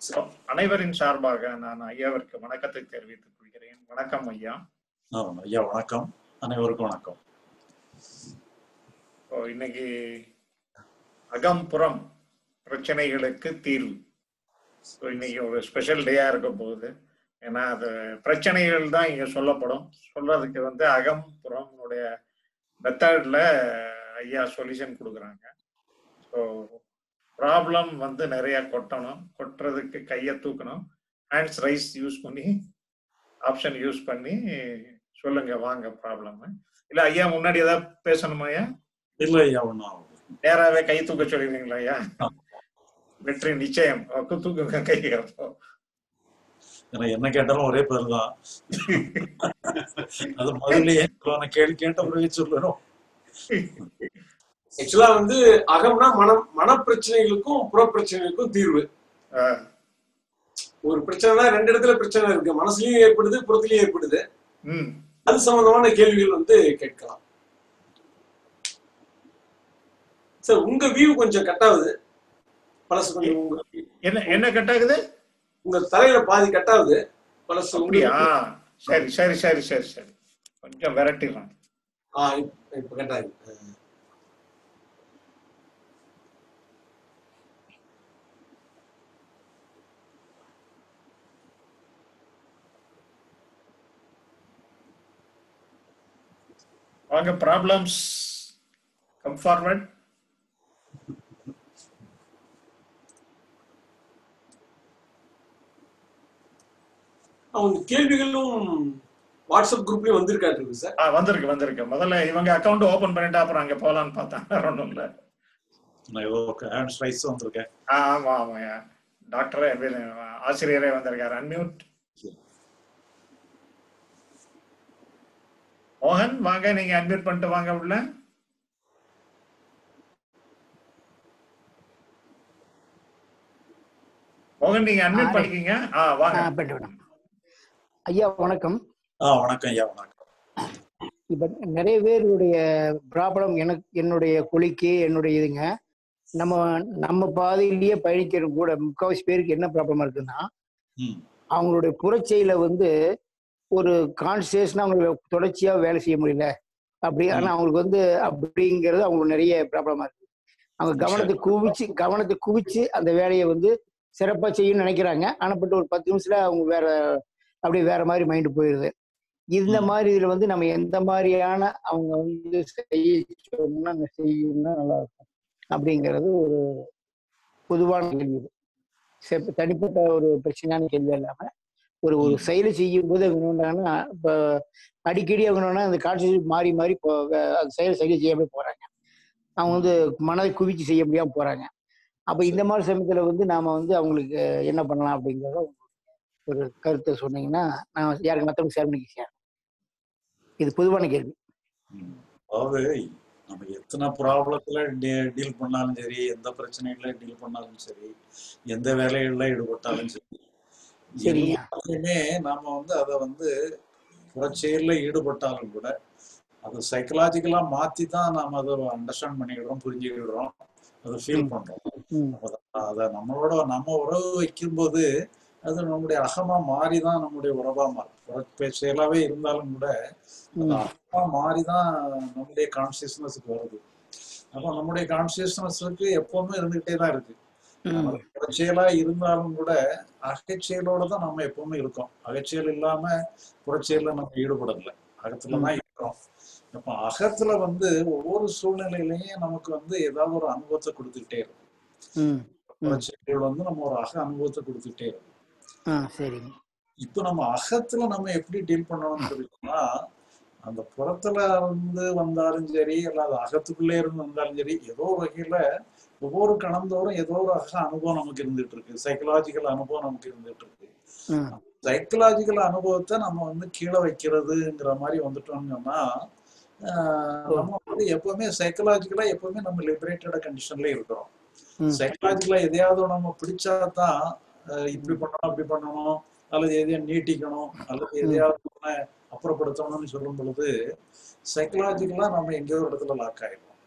So, அனைவரின் சார்பாக நான் ஐயாவிற்கு வணக்கத்தை தெரிவித்துக் கொள்கிறேன் வணக்கம் ஐயா ஆ, ஐயா வணக்கம் அனைவருக்கும் வணக்கம் இப்போ இன்னைக்கு அகம் புறம் பிரச்சனைகளுக்கு தீர்வு ஸோ இன்னைக்கு ஒரு ஸ்பெஷல் டேயா இருக்க போகுது ஏன்னா அது பிரச்சனைகள் தான் இங்க சொல்லப்படும் சொல்றதுக்கு வந்து அகம் புறம்னுடைய மெத்தட்ல ஐயா சொல்யூஷன் கொடுக்குறாங்க ஸோ ப்ராப்ளம் வந்து நிறைய கொட்டணும் கொட்டுறதுக்கு கையை தூக்கணும் ஹேண்ட்ஸ் ரைஸ் யூஸ் பண்ணி ஆப்ஷன் யூஸ் பண்ணி சொல்லுங்க வாங்க ப்ராப்ளம் இல்ல ஐயா முன்னாடி ஏதாவது பேசணுமா ஐயா இல்ல ஐயா ஒன்றும் நேராவே கை தூக்க சொல்லிடுறீங்களா ஐயா வெற்றி நிச்சயம் அப்ப தூக்குங்க கை அப்போ ஏன்னா என்ன கேட்டாலும் ஒரே பேர் தான் அது முதல்லயே நான் கேள்வி கேட்ட பிறகு சொல்லுறோம் ஆக்சுவலா வந்து அகம்னா மனம் மனப்பிரச்சனைகளுக்கும் புறப்பிரச்சனைகளுக்கும் தீர்வு ஆஹ், ஒரு பிரச்சனைனா ரெண்டு இடத்துல பிரச்சனை இருக்கு மனசுலயும் ஏற்படுது புறத்துலயும் ஏற்படுது ம் அது சம்பந்தமான கேள்விகள் வந்து கேட்கலாம் சார் உங்க வியூ கொஞ்சம் கட் ஆகுது பழசு கொஞ்சம் உங்க என்ன என்ன கட்டாகுது உங்க தலையில பாதி கட் ஆகுது பழசு அப்படியா உங்களுக்கு சரி சரி சரி சரி சரி கொஞ்சம் விரட்டிடுறேன் ஆ இப்ப இப்ப கட் ஆகுது வாங்க ப்ராப்ளம்ஸ் கம் ஃபார்வர்ட் அவங்க கேள்விகளும் வாட்ஸ்அப் குரூப்லயும் வந்திருக்காட்டு சார் ஆ வந்திருக்கு வந்திருக்கு முதல்ல இவங்க அக்கவுண்ட் ஓபன் பண்ணிட்டு அப்புறம் அங்க போலான்னு பார்த்தேன் வேற ஒன்றும் இல்லை நான் ஏதோ ஹேண்ட்ஸ் ரைஸ் வந்திருக்கேன் ஆ ஆமா ஆமாய்யா டாக்டரே ஆசிரியரே வந்திருக்காரு அன்மியூட் மோகன் வாங்க நீங்க அன்மியூட் பண்ணிட்டு வாங்க உள்ள மோகன் நீங்க அன்மியூட் ஆ, பண்ணிக்கீங்க ஆ ஆ, வாங்க பண்ணிட்டு விடுங்க. ஐயா வணக்கம் ஆ வணக்கம் ஐயா வணக்கம் இப்ப நிறைய பேருடைய ப்ராப்ளம் எனக்கு என்னுடைய குளிக்கு என்னுடைய இதுங்க நம்ம நம்ம பாதையிலேயே பயணிக்கிற கூட முக்கால்வாசி பேருக்கு என்ன ப்ராப்ளமா இருக்குன்னா ம் அவங்களுடைய புறச்செயல வந்து ஒரு கான்சியஸ்னா அவங்களுக்கு தொடர்ச்சியா வேலை செய்ய முடியல அப்படி ஆனா அவங்களுக்கு வந்து அப்படிங்கிறது அவங்களுக்கு நிறைய ப்ராப்ளமா இருக்கு அவங்க கவனத்தை குவிச்சு கவனத்தை குவிச்சு அந்த வேலையை வந்து சிறப்பா செய்யணும்னு நினைக்கிறாங்க ஆனா பட் ஒரு பத்து நிமிஷத்துல அவங்க வேற அப்படியே வேற மாதிரி மைண்டு போயிடுது இந்த ம். மாதிரி இதுல வந்து நம்ம எந்த மாதிரியான அவங்க வந்து செய்ய சொன்னா அந்த செய்யணும்னா நல்லா இருக்கும் அப்படிங்கிறது ஒரு பொதுவான கேள்வி இது. செப்- தனிப்பட்ட ஒரு பிரச்சனையான கேள்வி இல்லாம ஒரு ஒரு ம். செயலை செய்யும் போது அவங்க என்னன்னா இப்ப அடிக்கடி அவங்க என்னன்னா அந்த காட்சி மாறி மாறி இப்போ அந்த செயல் செயலை செய்யாம போறாங்க அவங்க வந்து மனதை குவிச்சு செய்ய முடியாம போறாங்க அப்ப இந்த மாதிரி சமயத்துல வந்து நாம வந்து அவங்களுக்கு என்ன பண்ணலாம் அப்படிங்கறத ஒரு கருத்தை சொன்னீங்கன்னா நான் யாருக்கு மத்தவங்க ஷேர் பண்ணிக்க ஷேர் இது பொதுவான கேள்வி ம். அதாவது நம்ம எத்தனை ப்ராப்ளத்துல டீல் பண்ணாலும் சரி எந்த பிரச்சனைகளை டீல் பண்ணாலும் சரி எந்த வேலைகள்ல ஈடுபட்டாலும் சரி சரிங்க எல்லாத்துலயுமே நாம வந்து அதை வந்து புறச்செயல்ல ஈடுபட்டாலும் கூட அது சைக்கலாஜிக்கலா மாத்தி தான் நாம அதை அண்டர்ஸ்டாண்ட் பண்ணிக்கிறோம் புரிஞ்சுக்கிறோம் அதை ஃபீல் ம். பண்றோம் ம் அப்ப அதை நம்மளோட நம்ம உறவு வைக்கும்போது அது நம்முடைய அகமா மாறி தான் நம்முடைய உறவா மாறும் புற செயலாவே இருந்தாலும் கூட அது ம் அகமா மாறி தான் நம்முடைய கான்சியஸ்னஸுக்கு வருது அப்போ நம்முடைய கான்சியஸ்னஸுக்கு எப்பவுமே இருந்துகிட்டே தான் இருக்கு ம் நம்ம புறச்செயலா இருந்தாலும் கூட அகச்செயலோட தான் நம்ம எப்பவுமே இருக்கோம் அகச்செயல் இல்லாம புறச்செயல்ல நம்ம ஈடுபடல அகத்துல ம் தான் இருக்கிறோம் அப்ப அகத்துல வந்து ஒவ்வொரு சூழ்நிலையிலையும் நமக்கு வந்து ஏதாவது ஒரு அனுபவத்தை கொடுத்துக்கிட்டே இருக்கும் ம் ம் புறச்செயல் வந்து நம்ம ஒரு அக அனுபவத்தை கொடுத்துக்கிட்டே இருக்கும் ஆ சரிங்க இப்போ நம்ம அகத்துல நம்ம எப்படி டீல் பண்ணணும்னு சொல்லிட்டோம்னா அந்த புறத்துல இருந்து வந்தாலும் சரி அல்லது அகத்துக்குள்ளே இருந்து வந்தாலும் சரி ஏதோ ஒரு வகையில ஒவ்வொரு கணந்தோறும் ஏதோ ஒரு அக அனுபவம் நமக்கு இருந்துட்டு இருக்கு சைக்கலாஜிக்கல் அனுபவம் நமக்கு இருந்துட்டு இருக்கு ம் சைக்கலாஜிக்கல் அனுபவத்தை நம்ம வந்து கீழே வைக்கிறதுங்கிற மாதிரி வந்துட்டோம்னு சொன்னா ஆஹ், ஓ நம்ம வந்து எப்பவுமே சைக்கலாஜிக்கலா எப்பவுமே நம்ம லிபரேட்டட் கண்டிஷன்ல இருக்கிறோம் ம் சைக்கலாஜிக்கலா எதையாவது நம்ம பிடிச்சாதான் அஹ், இப்படி பண்ணணும் அப்படி பண்ணணும் அல்லது எதையும் நீட்டிக்கணும் அல்லது ம் எதையாவது ஒண்ண அப்புறப்படுத்தணும்னு சொல்லும் பொழுது சைக்கலாஜிக்கலா நம்ம எங்கேயோ ஒரு இடத்துல லாக் ஆயிடுவோம்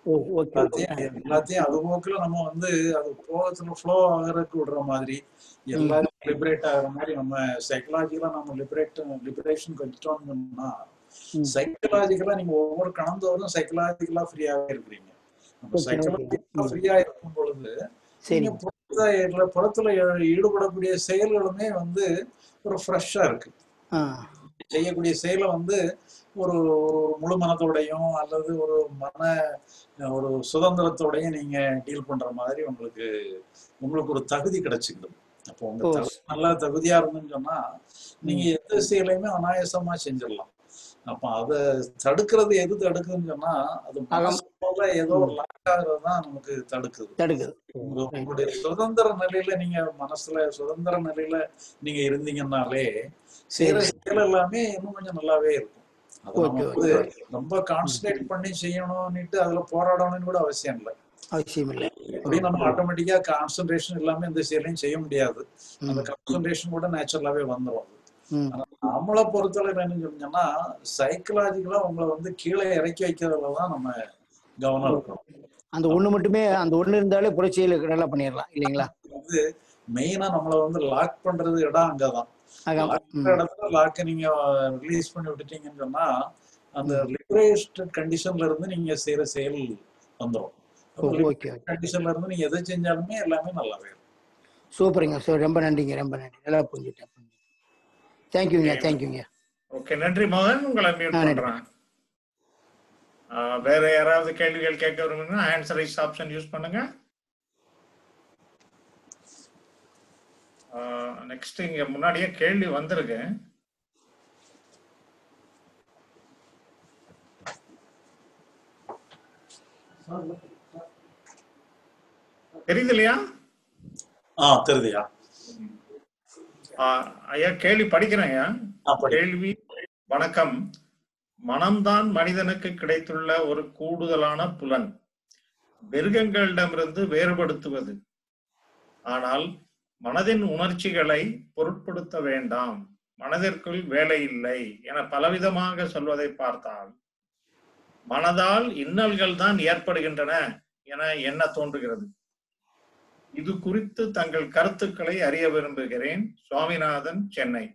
ஓ ஓகே எல்லாத்தையும் எல்லாத்தையும் அது போக்குல நம்ம வந்து அது போகத்துல ஃப்ளோ ஆகிறதுக்கு விடுற மாதிரி எல்லாரும் லிபரேட் ஆகுற மாதிரி நம்ம சைக்கலாஜிக்கலா நம்ம லிபரேட் லிபரேஷன் கொஞ்சிட்டோம்னா ம். சைக்கலாஜிக்கலா நீங்க ஒவ்வொரு கணந்தோறும் சைக்கலாஜிக்கலா ஃப்ரீயாவே இருக்கிறீங்க நம்ம Okay, okay. சைக்கலாஜிக்கலா ம். ஃப்ரீயா இருக்கும் பொழுது சரி நீங்க புறத்துல ஈடுல- புறத்துல ஈ- ஈடுபடக்கூடிய செயல்களுமே வந்து ஒரு ஃப்ரெஷ்ஷா இருக்கு ஆ செய்யக்கூடிய செயலை வந்து ஒரு ஒரு முழு மனத்தோடையும் அல்லது ஒரு மன ஒரு சுதந்திரத்தோடையும் நீங்க டீல் பண்ற மாதிரி உங்களுக்கு உங்களுக்கு ஒரு தகுதி கிடைச்சிக்கிடும் அப்போ உங்க ஓ. தகுதி நல்லா தகுதியா இருந்துன்னு சொன்னா நீங்க எந்த செயலையுமே அனாயாசமா செஞ்சிடலாம் அப்ப அதை தடுக்கிறது எது தடுக்குதுன்னு சொன்னா அது அகம். மனசு போல ஏதோ ஒரு லாக் ஆகுறது தான் நமக்கு தடுக்குது தடுக்குது உங்க- உங்களுடைய சுதந்திர நிலையில நீங்க மனசுல சுதந்திர நிலையில நீங்க இருந்தீங்கன்னாலே செய்யற செயல் எல்லாமே இன்னும் கொஞ்சம் நல்லாவே இருக்கும் அது நம்ம Okay, வந்து ரொம்ப கான்சன்ட்ரேட் பண்ணி செய்யணும்னுட்டு அதுல போராடணும்னு கூட அவசியம் இல்லை அவசியம் இல்லை அப்படி நம்ம ஆட்டோமேட்டிக்கா கான்சன்ட்ரேஷன் இல்லாம எந்த செயலையும் செய்ய முடியாது அந்த கான்சன்ட்ரேஷன் கூட நேச்சுரலாவே வந்துடும் அது ம் ஆனா நம்மளை பொறுத்தளவு என்ன சொன்னீங்கன்னா சைக்கலாஜிக்கலா உங்களை வந்து கீழே இறக்கி வைக்கிறதுல தான் நம்ம கவனம் இருக்கணும் அந்த ஒண்ணு மட்டுமே அந்த ஒண்ணு இருந்தாலே புரட்சியில் நல்லா பண்ணிடலாம் இல்லைங்களா வந்து மெயினா நம்மள வந்து லாக் பண்றது இடம் அங்கதான் அகம் லாக் ம். பண்ற இடத்துல லாக்க நீங்க ரிலீஸ் பண்ணி விட்டுட்டீங்கன்னு சொன்னா அந்த லிபரேஸ்ட் கண்டிஷன்ல இருந்து நீங்க செய்யற செயல் வந்துடும் ஓ, ஓகே ஓகே கண்டிஷன்ல இருந்து நீங்க எதை செஞ்சாலுமே எல்லாமே நல்லாவே இருக்கும் சூப்பருங்க ஸோ ரொம்ப நன்றிங்க ரொம்ப நன்றி நல்லா புரிஞ்சுட்டேன் தேங்க்யூங்க தேங்க்யூங்க ஓகே நன்றி மோகன் உங்களை மியூட் ஆ, நன்றி. பண்றேன் ஆ, வேற யாராவது கேள்விகள் கேட்க விரும்புங்கன்னா ஆன்சர் ஐஸ் ஆப்ஷன் யூஸ் பண்ணுங்க நெக்ஸ்ட் இங்க முன்னாடியே கேள்வி வந்திருக்கு தெரியுது இல்லையா ஆ தெரியுதுயா ஆ, ஐயா கேள்வி படிக்கிறேன் ஐயா ஆ, படி. கேள்வி வணக்கம் மனம்தான் மனிதனுக்கு கிடைத்துள்ள ஒரு கூடுதலான புலன் மிருகங்களிடமிருந்து வேறுபடுத்துவது ஆனால் மனதின் உணர்ச்சிகளை பொருட்படுத்த வேண்டாம் மனதிற்குள் வேலை இல்லை என பலவிதமாக சொல்வதை பார்த்தால் மனதால் இன்னல்கள் தான் ஏற்படுகின்றன என எண்ண தோன்றுகிறது இது குறித்து தங்கள் கருத்துக்களை அறிய விரும்புகிறேன் சுவாமிநாதன் சென்னை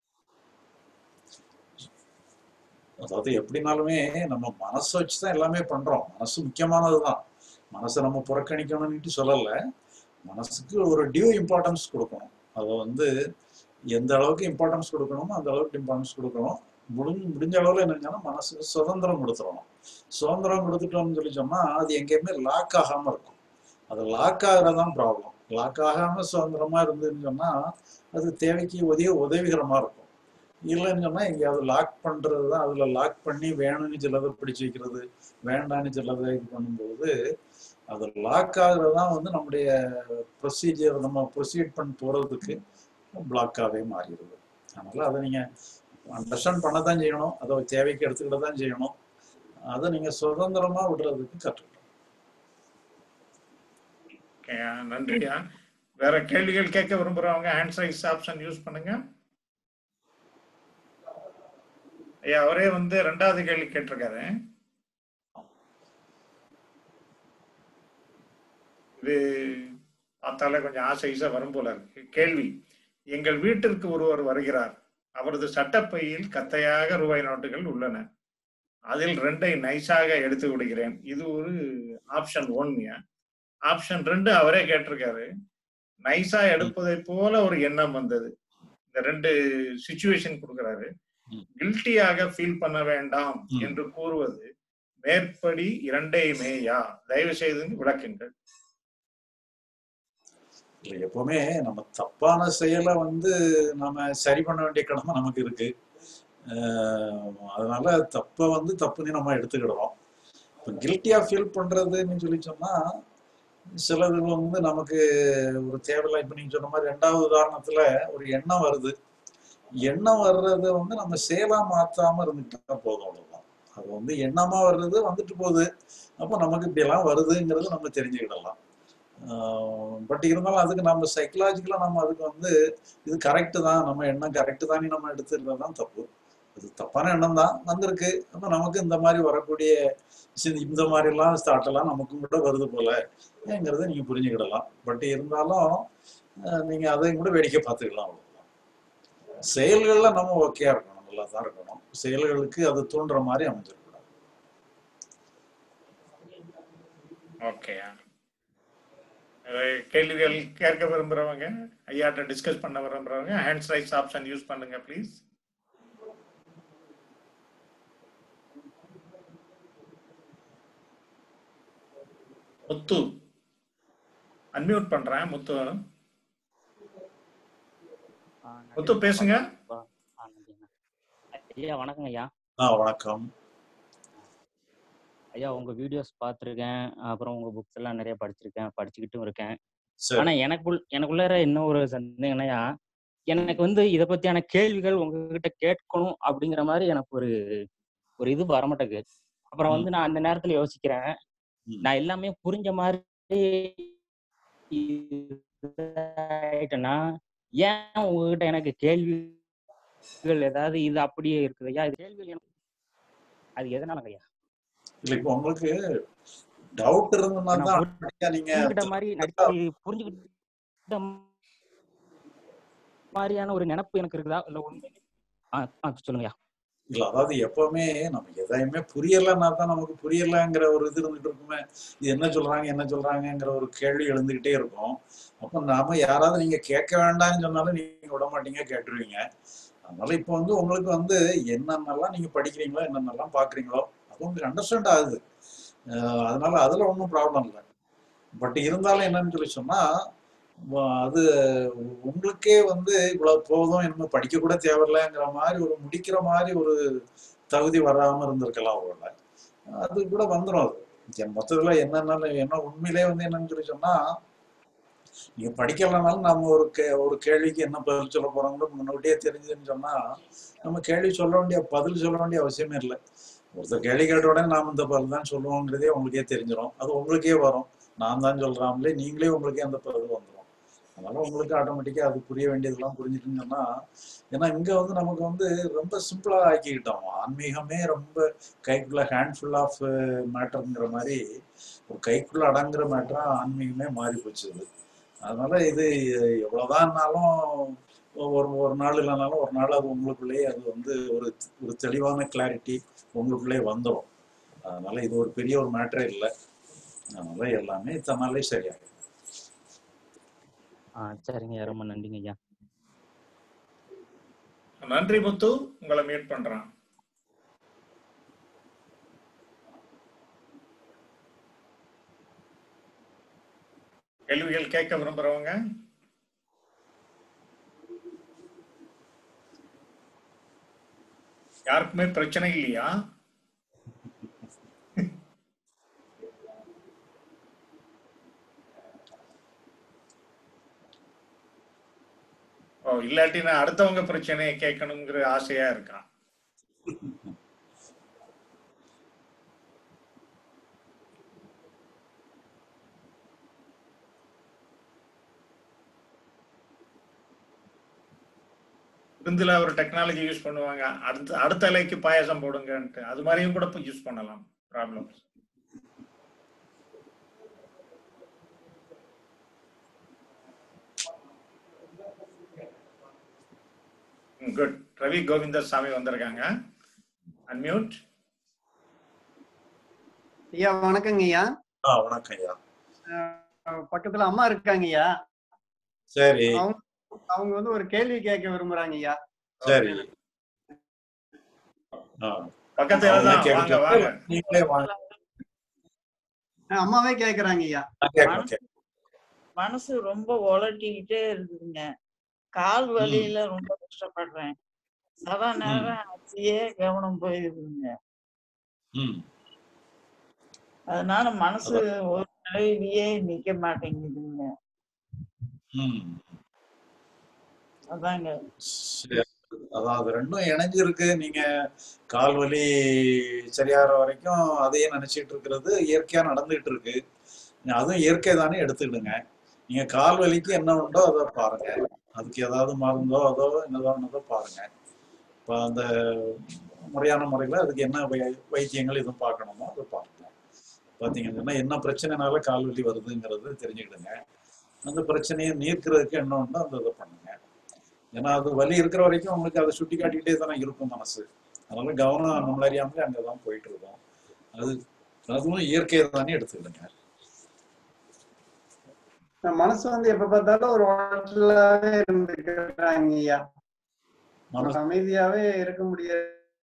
அதாவது எப்படினாலுமே நம்ம மனசை வச்சுதான் எல்லாமே பண்றோம் மனசு முக்கியமானதுதான் மனசை நம்ம புறக்கணிக்கணும்னுட்டு சொல்லல மனசுக்கு ஒரு டியூ இம்பார்ட்டன்ஸ் கொடுக்கணும் அதை வந்து எந்த அளவுக்கு இம்பார்ட்டன்ஸ் கொடுக்கணுமோ அந்த அளவுக்கு இம்பார்ட்டன்ஸ் கொடுக்கணும் முடிஞ்ச முடிஞ்ச அளவுல என்னன்னா மனசுக்கு சுதந்திரம் கொடுத்துடணும் சுதந்திரம் கொடுத்துட்டோம்னு சொல்லி சொன்னா அது எங்கேயுமே லாக் ஆகாம இருக்கும் அது லாக் ஆகுறதான் ப்ராப்ளம் லாக் ஆகாம சுதந்திரமா இருந்ததுன்னு சொன்னா அது தேவைக்கு உதவி உதவிகரமா இருக்கும் இல்லைன்னு சொன்னா எங்கேயாவது லாக் பண்றது தான் அதுல லாக் பண்ணி வேணும்னு சிலதை பிடிச்சு வைக்கிறது வேண்டாம்னு சிலதை இது பண்ணும்போது அது லாக் ஆகுறது தான் வந்து நம்முடைய ப்ரொசீஜர் நம்ம ப்ரொசீட் பண்ணி போறதுக்கு பிளாக்காவே மாறிடுது அதனால அதை நீங்க அண்டர்ஸ்டாண்ட் பண்ண தான் செய்யணும் அதை தேவைக்கு எடுத்துக்கிட்ட தான் செய்யணும் அதை நீங்க சுதந்திரமா விடுறதுக்கு கற்றுக்கணும் ஓகே, நன்றியா வேற கேள்விகள் கேட்க விரும்புறவங்க ஆன்சர் ஐஸ் ஆப்ஷன் யூஸ் பண்ணுங்க ஐயா அவரே வந்து ரெண்டாவது கேள்வி கேட்டிருக்காரு இது பார்த்தாலே கொஞ்சம் ஆசை ஈசா வரும் போல இருக்கு கேள்வி எங்கள் வீட்டிற்கு ஒருவர் வருகிறார் அவரது சட்டப்பையில் கத்தையாக ரூபாய் நோட்டுகள் உள்ளன அதில் ரெண்டை நைஸாக எடுத்து விடுகிறேன் இது ஒரு ஆப்ஷன் ஒன்யா ஆப்ஷன் ரெண்டு அவரே கேட்டிருக்காரு நைஸா எடுப்பதை போல ஒரு எண்ணம் வந்தது இந்த ரெண்டு சுச்சுவேஷன் கொடுக்கிறாரு ம். கில்ட்டியாக ஃபீல் பண்ண வேண்டாம் ம். என்று கூறுவது மேற்படி இரண்டையுமேயா தயவு செய்து விளக்குங்கள் இல்லை எப்பவுமே நம்ம தப்பான செயலை வந்து நாம சரி பண்ண வேண்டிய கடமை நமக்கு இருக்கு ஆஹ் அதனால தப்பை வந்து தப்புன்னு நம்ம எடுத்துக்கிடுறோம் இப்போ கில்ட்டியா ஃபீல் பண்றதுன்னு சொல்லி சொன்னா சிலது வந்து நமக்கு ஒரு தேவையில்லை இப்போ நீங்க சொன்ன மாதிரி ரெண்டாவது உதாரணத்துல ஒரு எண்ணம் வருது எண்ணம் வர்றது வந்து நம்ம செயலா மாத்தாம இருந்துக்கிட்டா போதும் அவ்வளவுதான் அது வந்து எண்ணமா வர்றது வந்துட்டு போகுது அப்போ நமக்கு இப்படியெல்லாம் வருதுங்கிறது நம்ம தெரிஞ்சுக்கிடலாம் பட் இருந்தாலும் அதுக்கு நம்ம சைக்கலாஜிக்கலா நம்ம அதுக்கு வந்து இது கரெக்டு தான் நம்ம எண்ணம் கரெக்டு தானே நம்ம எடுத்துருந்தது தான் தப்பு அது தப்பான எண்ணம் தான் வந்திருக்கு அப்ப நமக்கு இந்த மாதிரி வரக்கூடிய சி- இந்த மாதிரி எல்லாம் ஸ்டார்ட் எல்லாம் நமக்கும் கூட வருது போல ஏங்கிறத நீங்க புரிஞ்சுக்கிடலாம் பட் இருந்தாலும் அஹ், நீங்க அதையும் கூட வேடிக்கை பார்த்துக்கலாம் அவ்வளவுதான் செயல்கள்ல நம்ம ஓகேயா இருக்கணும் நல்லா தான் இருக்கணும் செயல்களுக்கு அது தூண்டுற மாதிரி அமைஞ்சிருக்கூடாது ஓகே கேள்விகள் கேட்க விரும்புறவங்க ஐயாட்ட டிஸ்கஸ் பண்ண விரும்புறவங்க ஹேண்ட்ஸ் ரைஸ் ஆப்ஷன் யூஸ் பண்ணுங்க ப்ளீஸ் முத்து அன்மியூட் பண்றேன் முத்து முத்து பேசுங்க ஐயா வணக்கங்க ஐயா ஆ வணக்கம் ஐயா உங்க வீடியோஸ் பார்த்துருக்கேன் அப்புறம் உங்க புக்ஸ் எல்லாம் நிறைய படிச்சிருக்கேன் படிச்சுக்கிட்டும் இருக்கேன் சரி ஆனா எனக்குள் எனக்குள்ளார என்ன ஒரு சந்தேகம்னா எனக்கு வந்து இத பத்தியான கேள்விகள் உங்ககிட்ட கேட்கணும் அப்படிங்கிற மாதிரி எனக்கு ஒரு ஒரு இது வரமாட்டேங்குது அப்புறம் வந்து நான் அந்த நேரத்துல யோசிக்கிறேன் ம். நான் எல்லாமே புரிஞ்ச மாதிரி ஆயிட்டேன்னா ஏன் உங்ககிட்ட எனக்கு கேள்விகள் ஏதாவது இது அப்படியே இருக்குது ஐயா இது கேள்விகள் எனக்கு அது எதனாலங்க ஐயா இல்ல இப்போ உங்களுக்கு டவுட் இருந்ததுன்னா நான் தான் புரி- automatic ஆ நீங்க புரிஞ்சுக்கிட்ட மாதிரி நடிச்சு புரிஞ்சுக்கிட்ட மாதிரியான ஒரு நினைப்பு எனக்கு இருக்குதா இல்ல உண்மை ஆ ஆ, சொல்லுங்கய்யா இல்ல அதாவது எப்பவுமே நம்ம எதையுமே புரியலைன்னா தான் நமக்கு புரியலங்கிற ஒரு இது இருந்துட்டு இருக்குமே இது என்ன சொல்றாங்க என்ன சொல்றாங்கங்கிற ஒரு கேள்வி எழுந்துகிட்டே இருக்கும் அப்ப நாம யாராவது நீங்க கேட்க வேண்டாம்னு சொன்னாலும் நீங்க விட மாட்டீங்க கேட்டுருவீங்க அதனால இப்போ வந்து உங்களுக்கு வந்து என்னென்னலாம் நீங்க படிக்கிறீங்களோ என்னென்னலாம் பாக்குறீங்களோ அது உங்களுக்கு அண்டர்ஸ்டாண்ட் ஆகுது அஹ் அதனால அதுல ஒன்றும் ப்ராப்ளம் இல்லை பட் இருந்தாலும் என்னன்னு சொல்லி சொன்னா வ- அது உங்களுக்கே வந்து இவ்வளவு போதும் என்ன படிக்க கூட தேவையில்லைங்கிற மாதிரி ஒரு முடிக்கிற மாதிரி ஒரு தகுதி வராம இருந்திருக்கலாம் அவங்கள அது கூட வந்துடும் அது என் மொத்தத்துல என்னென்ன என்ன உண்மையிலே வந்து என்னன்னு சொல்லி சொன்னா நீங்க படிக்கலைனாலும் நம்ம ஒரு கே ஒரு கேள்விக்கு என்ன பதில் சொல்ல போறோம்னு முன்னாடியே தெரிஞ்சுன்னு சொன்னா நம்ம கேள்வி சொல்ல வேண்டிய பதில் சொல்ல வேண்டிய அவசியமே இல்லை ஒருத்தர் கேள்வி கேட்ட உடனே நாம் இந்த பதில் தான் சொல்லுவோங்கிறதே உங்களுக்கே தெரிஞ்சிடும் அது உங்களுக்கே வரும் நான் தான் சொல்றாமலே நீங்களே உங்களுக்கே அந்த பதில் வந்துடும் அதனால உங்களுக்கு ஆட்டோமேட்டிக்கா அது புரிய வேண்டியதெல்லாம் புரிஞ்சுட்டுன்னு சொன்னா ஏன்னா இங்க வந்து நமக்கு வந்து ரொம்ப சிம்பிளா ஆக்கிக்கிட்டோம் ஆன்மீகமே ரொம்ப கைக்குள்ள ஹேண்ட்ஃபுல் ஆஃப் மேட்டர்ங்கிற மாதிரி ஒரு கைக்குள்ள அடங்குற மேட்டரா ஆன்மீகமே மாறி போச்சு இது அதனால இது எவ்வளவுதான்னாலும் ஒரு ஒரு நாள் இல்லைனாலும் ஒரு நாள் அது உங்களுக்குள்ளேயே அது வந்து ஒரு ஒரு தெளிவான கிளாரிட்டி உங்களுக்குள்ளேயே வந்துடும் அதனால இது ஒரு பெரிய ஒரு மேட்டரே இல்லை அதனால எல்லாமே தன்னாலே சரியாகும் ஆ சரிங்க ஐயா ரொம்ப நன்றிங்க ஐயா நன்றி முத்து உங்களை மீட் பண்றேன் கேள்விகள் கேட்க விரும்புறவங்க யாருக்குமே பிரச்சனை இல்லையா ஓ இல்லாட்டி நான் அடுத்தவங்க பிரச்சனையை கேட்கணுங்கிற ஆசையா இருக்கான் விருந்துல ஒரு டெக்னாலஜி யூஸ் பண்ணுவாங்க அடுத்த அடுத்த இலைக்கு பாயாசம் போடுங்கன்ட்டு அது மாதிரியும் கூட யூஸ் பண்ணலாம் ப்ராப்ளம் குட் ரவி கோவிந்தர் சாமி வந்திருக்காங்க அன்மியூட் ஐயா வணக்கங்க ஐயா ஆ வணக்கம் ஐயா அஹ் பக்கத்துல அம்மா இருக்காங்க ஐயா சரி அவங்க அவங்க வந்து ஒரு கேள்வி கேட்க விரும்புறாங்க ஐயா சரி ஆ பக்கத்துல அவங்களே தான் வாங்க கேட்கட்டும். வாங்க நீங்களே வாங்க அஹ் அம்மாவே கேக்குறாங்க ஐயா நான் கேட்கறேன், கேட்கறேன். மனசு ரொம்ப உலட்டிக்கிட்டே இருக்குதுங்க கால் வலியில ரொம்ப கஷ்டப்படுறேன் சதா நேரம் அச்சியே கவனம் போயிருக்குங்க ம் அதனால மனசு ஒரு நிலையிலேயே நிக்க மாட்டேங்குதுங்க ம் அதாங்க சரி. அதாவது ரெண்டும் இணைஞ்சிருக்கு நீங்க கால் வலி சரியாகிற வரைக்கும் அதையே நினைச்சிட்டு இருக்கிறது இயற்கையா நடந்துகிட்டு இருக்கு அதுவும் இயற்கை தானே எடுத்துக்கிடுங்க நீங்க கால் வலிக்கு என்ன உண்டோ அதை பாருங்க அதுக்கு ஏதாவது மருந்தோ அதோ என்னதோ ஒன்றதோ பாருங்க இப்போ அந்த முறையான முறையில் அதுக்கு என்ன வை- வைத்தியங்கள் எதுவும் பார்க்கணுமோ அதை பார்க்கலாம் பார்த்தீங்கன்னா என்ன பிரச்சனைனால கால் வலி வருதுங்கிறது தெரிஞ்சுக்கிடுங்க அந்த பிரச்சனையை நீக்கிறதுக்கு என்ன உண்டோ அந்த இதை பண்ணுங்க ஏன்னா அது வலி இருக்கிற வரைக்கும் உங்களுக்கு அதை சுட்டி காட்டிக்கிட்டே தானே இருக்கும் மனசு அதனால கவனம் நம்மள அறியாமலே அங்கே தான் போயிட்டு இருக்கோம் அது அதுவும் இயற்கையை தானே எடுத்துக்கிடுங்க மனசு வந்து எப்ப பார்த்தாலும் ஒரு உடலாவே இருந்துக்கிறாங்க ஐயா ஒரு மனசு அமைதியாவே இருக்க முடியாது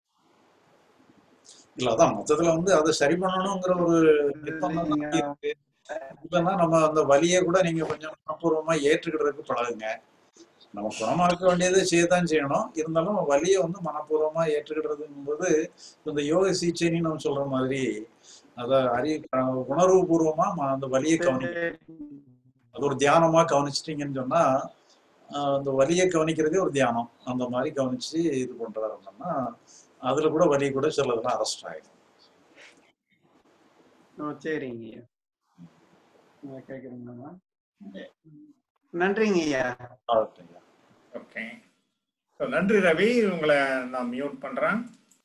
இல்ல அதான் மொத்தத்துல வந்து அதை சரி பண்ணணுங்கிற ஒரு நிர்பந்தம் தான் இருக்கு இல்லைன்னா நம்ம அந்த வலியை கூட நீங்க கொஞ்சம் மனப்பூர்வமா ஏற்றுக்கிடுறதுக்கு பழகுங்க நம்ம குணமாக்க வேண்டியதை செய்யத்தான் செய்யணும் இருந்தாலும் வலியை வந்து மனப்பூர்வமா ஏற்றுக்கிடுறதுங்கும்போது இந்த யோக சிகிச்சைன்னு நம்ம சொல்ற மாதிரி அதை அறி உணர்வு பூர்வமா ம- அந்த வலியை கவனிக்க அது ஒரு தியானமா கவனிச்சிட்டீங்கன்னு சொன்னா ஆஹ் அந்த வலியை கவனிக்கிறதே ஒரு தியானம் அந்த மாதிரி கவனிச்சு இது பண்றாருன்னா அதுல கூட வலி கூட சிலதெல்லாம் அரெஸ்ட் ஆயிடும் ஓ சரிங்க ஐயா நீங்க கேக்குறீங்களா நன்றிங்க ஐயா ஆகட்டும். ஓகே ஸோ நன்றி ரவி உங்களை நான் மியூட் பண்றேன்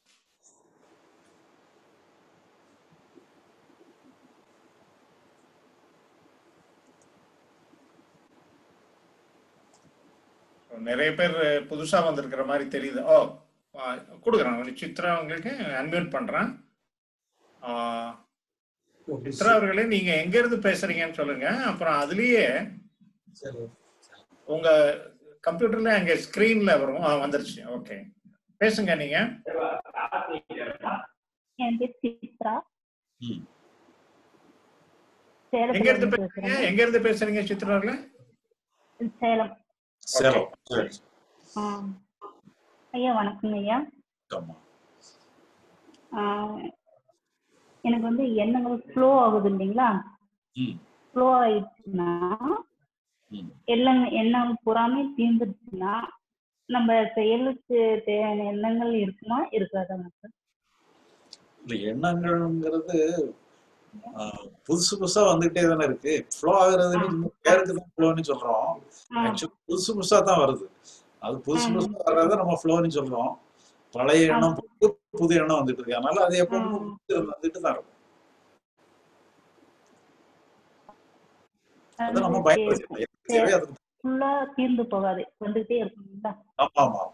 So, நிறைய பேர் புதுசா வந்திருக்கிற மாதிரி தெரியுது ஓ ஆ, கொடுக்குறேன் ஒரு சித்ரா உங்களுக்கு அன்மியூட் பண்றேன் ஆ, சித்ரா அவர்களே நீங்க எங்க இருந்து பேசுறீங்கன்னு சொல்லுங்க அப்புறம் அதுலயே உங்க கம்ப்யூட்டர்ல அங்க ஸ்கிரீன்ல வரும் ஆ, வந்துருச்சு ஓகே பேசுங்க நீங்க என் பேர் சித்ரா ம். எங்க இருந்து சேலத்துல பேசுறீங்க பேசுறேன் எங்க இருந்து பேசுறீங்க சித்ரா அவர்களே சேலம் சேலம் சரி ஆ. ஐயா வணக்கங்க ஐயா ஆமா ஆ, எனக்கு வந்து எண்ணங்கள் ஃப்ளோ ஆகுது இல்லைங்களா ம் ஃப்ளோ ஆயிடுச்சுன்னா ம் எல்லாம் எண்ணம் புறாமே தீர்ந்துருச்சுன்னா நம்ம செயலுக்கு தேவையான எண்ணங்கள் இருக்குமா இருக்காதா எனக்கு இல்ல எண்ணங்கள்ங்கிறது ஆஹ், புதுசு புதுசா வந்துகிட்டே தானே இருக்கு ஃப்ளோ ஆகுறதுன்னு சும்மா பேருக்கு தான் ஃப்ளோன்னு சொல்றோம் ஆ ஆக்சுவலி புதுசு புதுசா தான் வருது அது புதுசு ஆமா. புதுசா வர்றத நம்ம ஃப்ளோன்னு சொல்றோம் பழைய எண்ணம் போட்டு புது எண்ணம் வந்துட்டு இருக்கு அதனால அது எப்பவுமே ஆ. வந்துட்டு தான் இருக்கும் அதை நம்ம வந்துட்டே பயன்படுத்திக்கலாம் இருக்கும் எதுக்கு தேவையோ அதுக்கு ஃபுல்லா தீர்ந்து போகாது வந்துட்டே இருக்குங்களா ஆமா ஆமா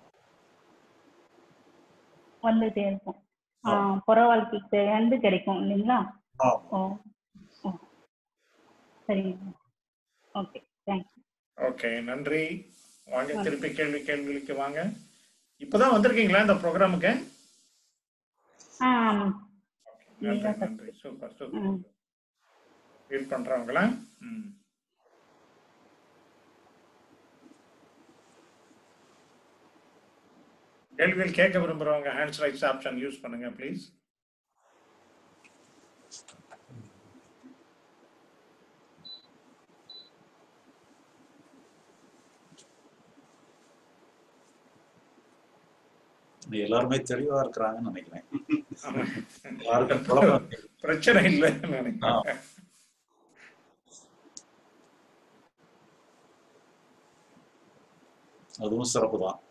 வந்துட்டே இருக்கும் ஆ, ஆமா. புற வாழ்க்கைக்கு தேவையானது கிடைக்கும் இல்லைங்களா ஆமா ஓ ஓ சரிங்க ஓகே தேங்க்ஸ் ஓகே நன்றி வாங்க திருப்பி கேள்வி கேள்விக்கு வாங்க இப்பதான் வந்திருக்கீங்களா இந்த ப்ரோக்ராமுக்கு ஆ ஆமாம் நன்றி நீங்க நன்றி சூப்பர் சூப்பர் ம். வெயிட் பண்றவங்களா ம் கேள்விகள் கேட்க விரும்புறவங்க ஹேண்ட்ஸ் ரைட்ஸ் ஆப்ஷன் யூஸ் பண்ணுங்க ப்ளீஸ் இது எல்லாருமே தெளிவா இருக்கிறாங்கன்னு நினைக்கிறேன் யாருக்கும் குழப்பம் இல்லை. பிரச்சனை இல்லை ஆ. நினைக்கிறேன் அதுவும் சிறப்பு தான்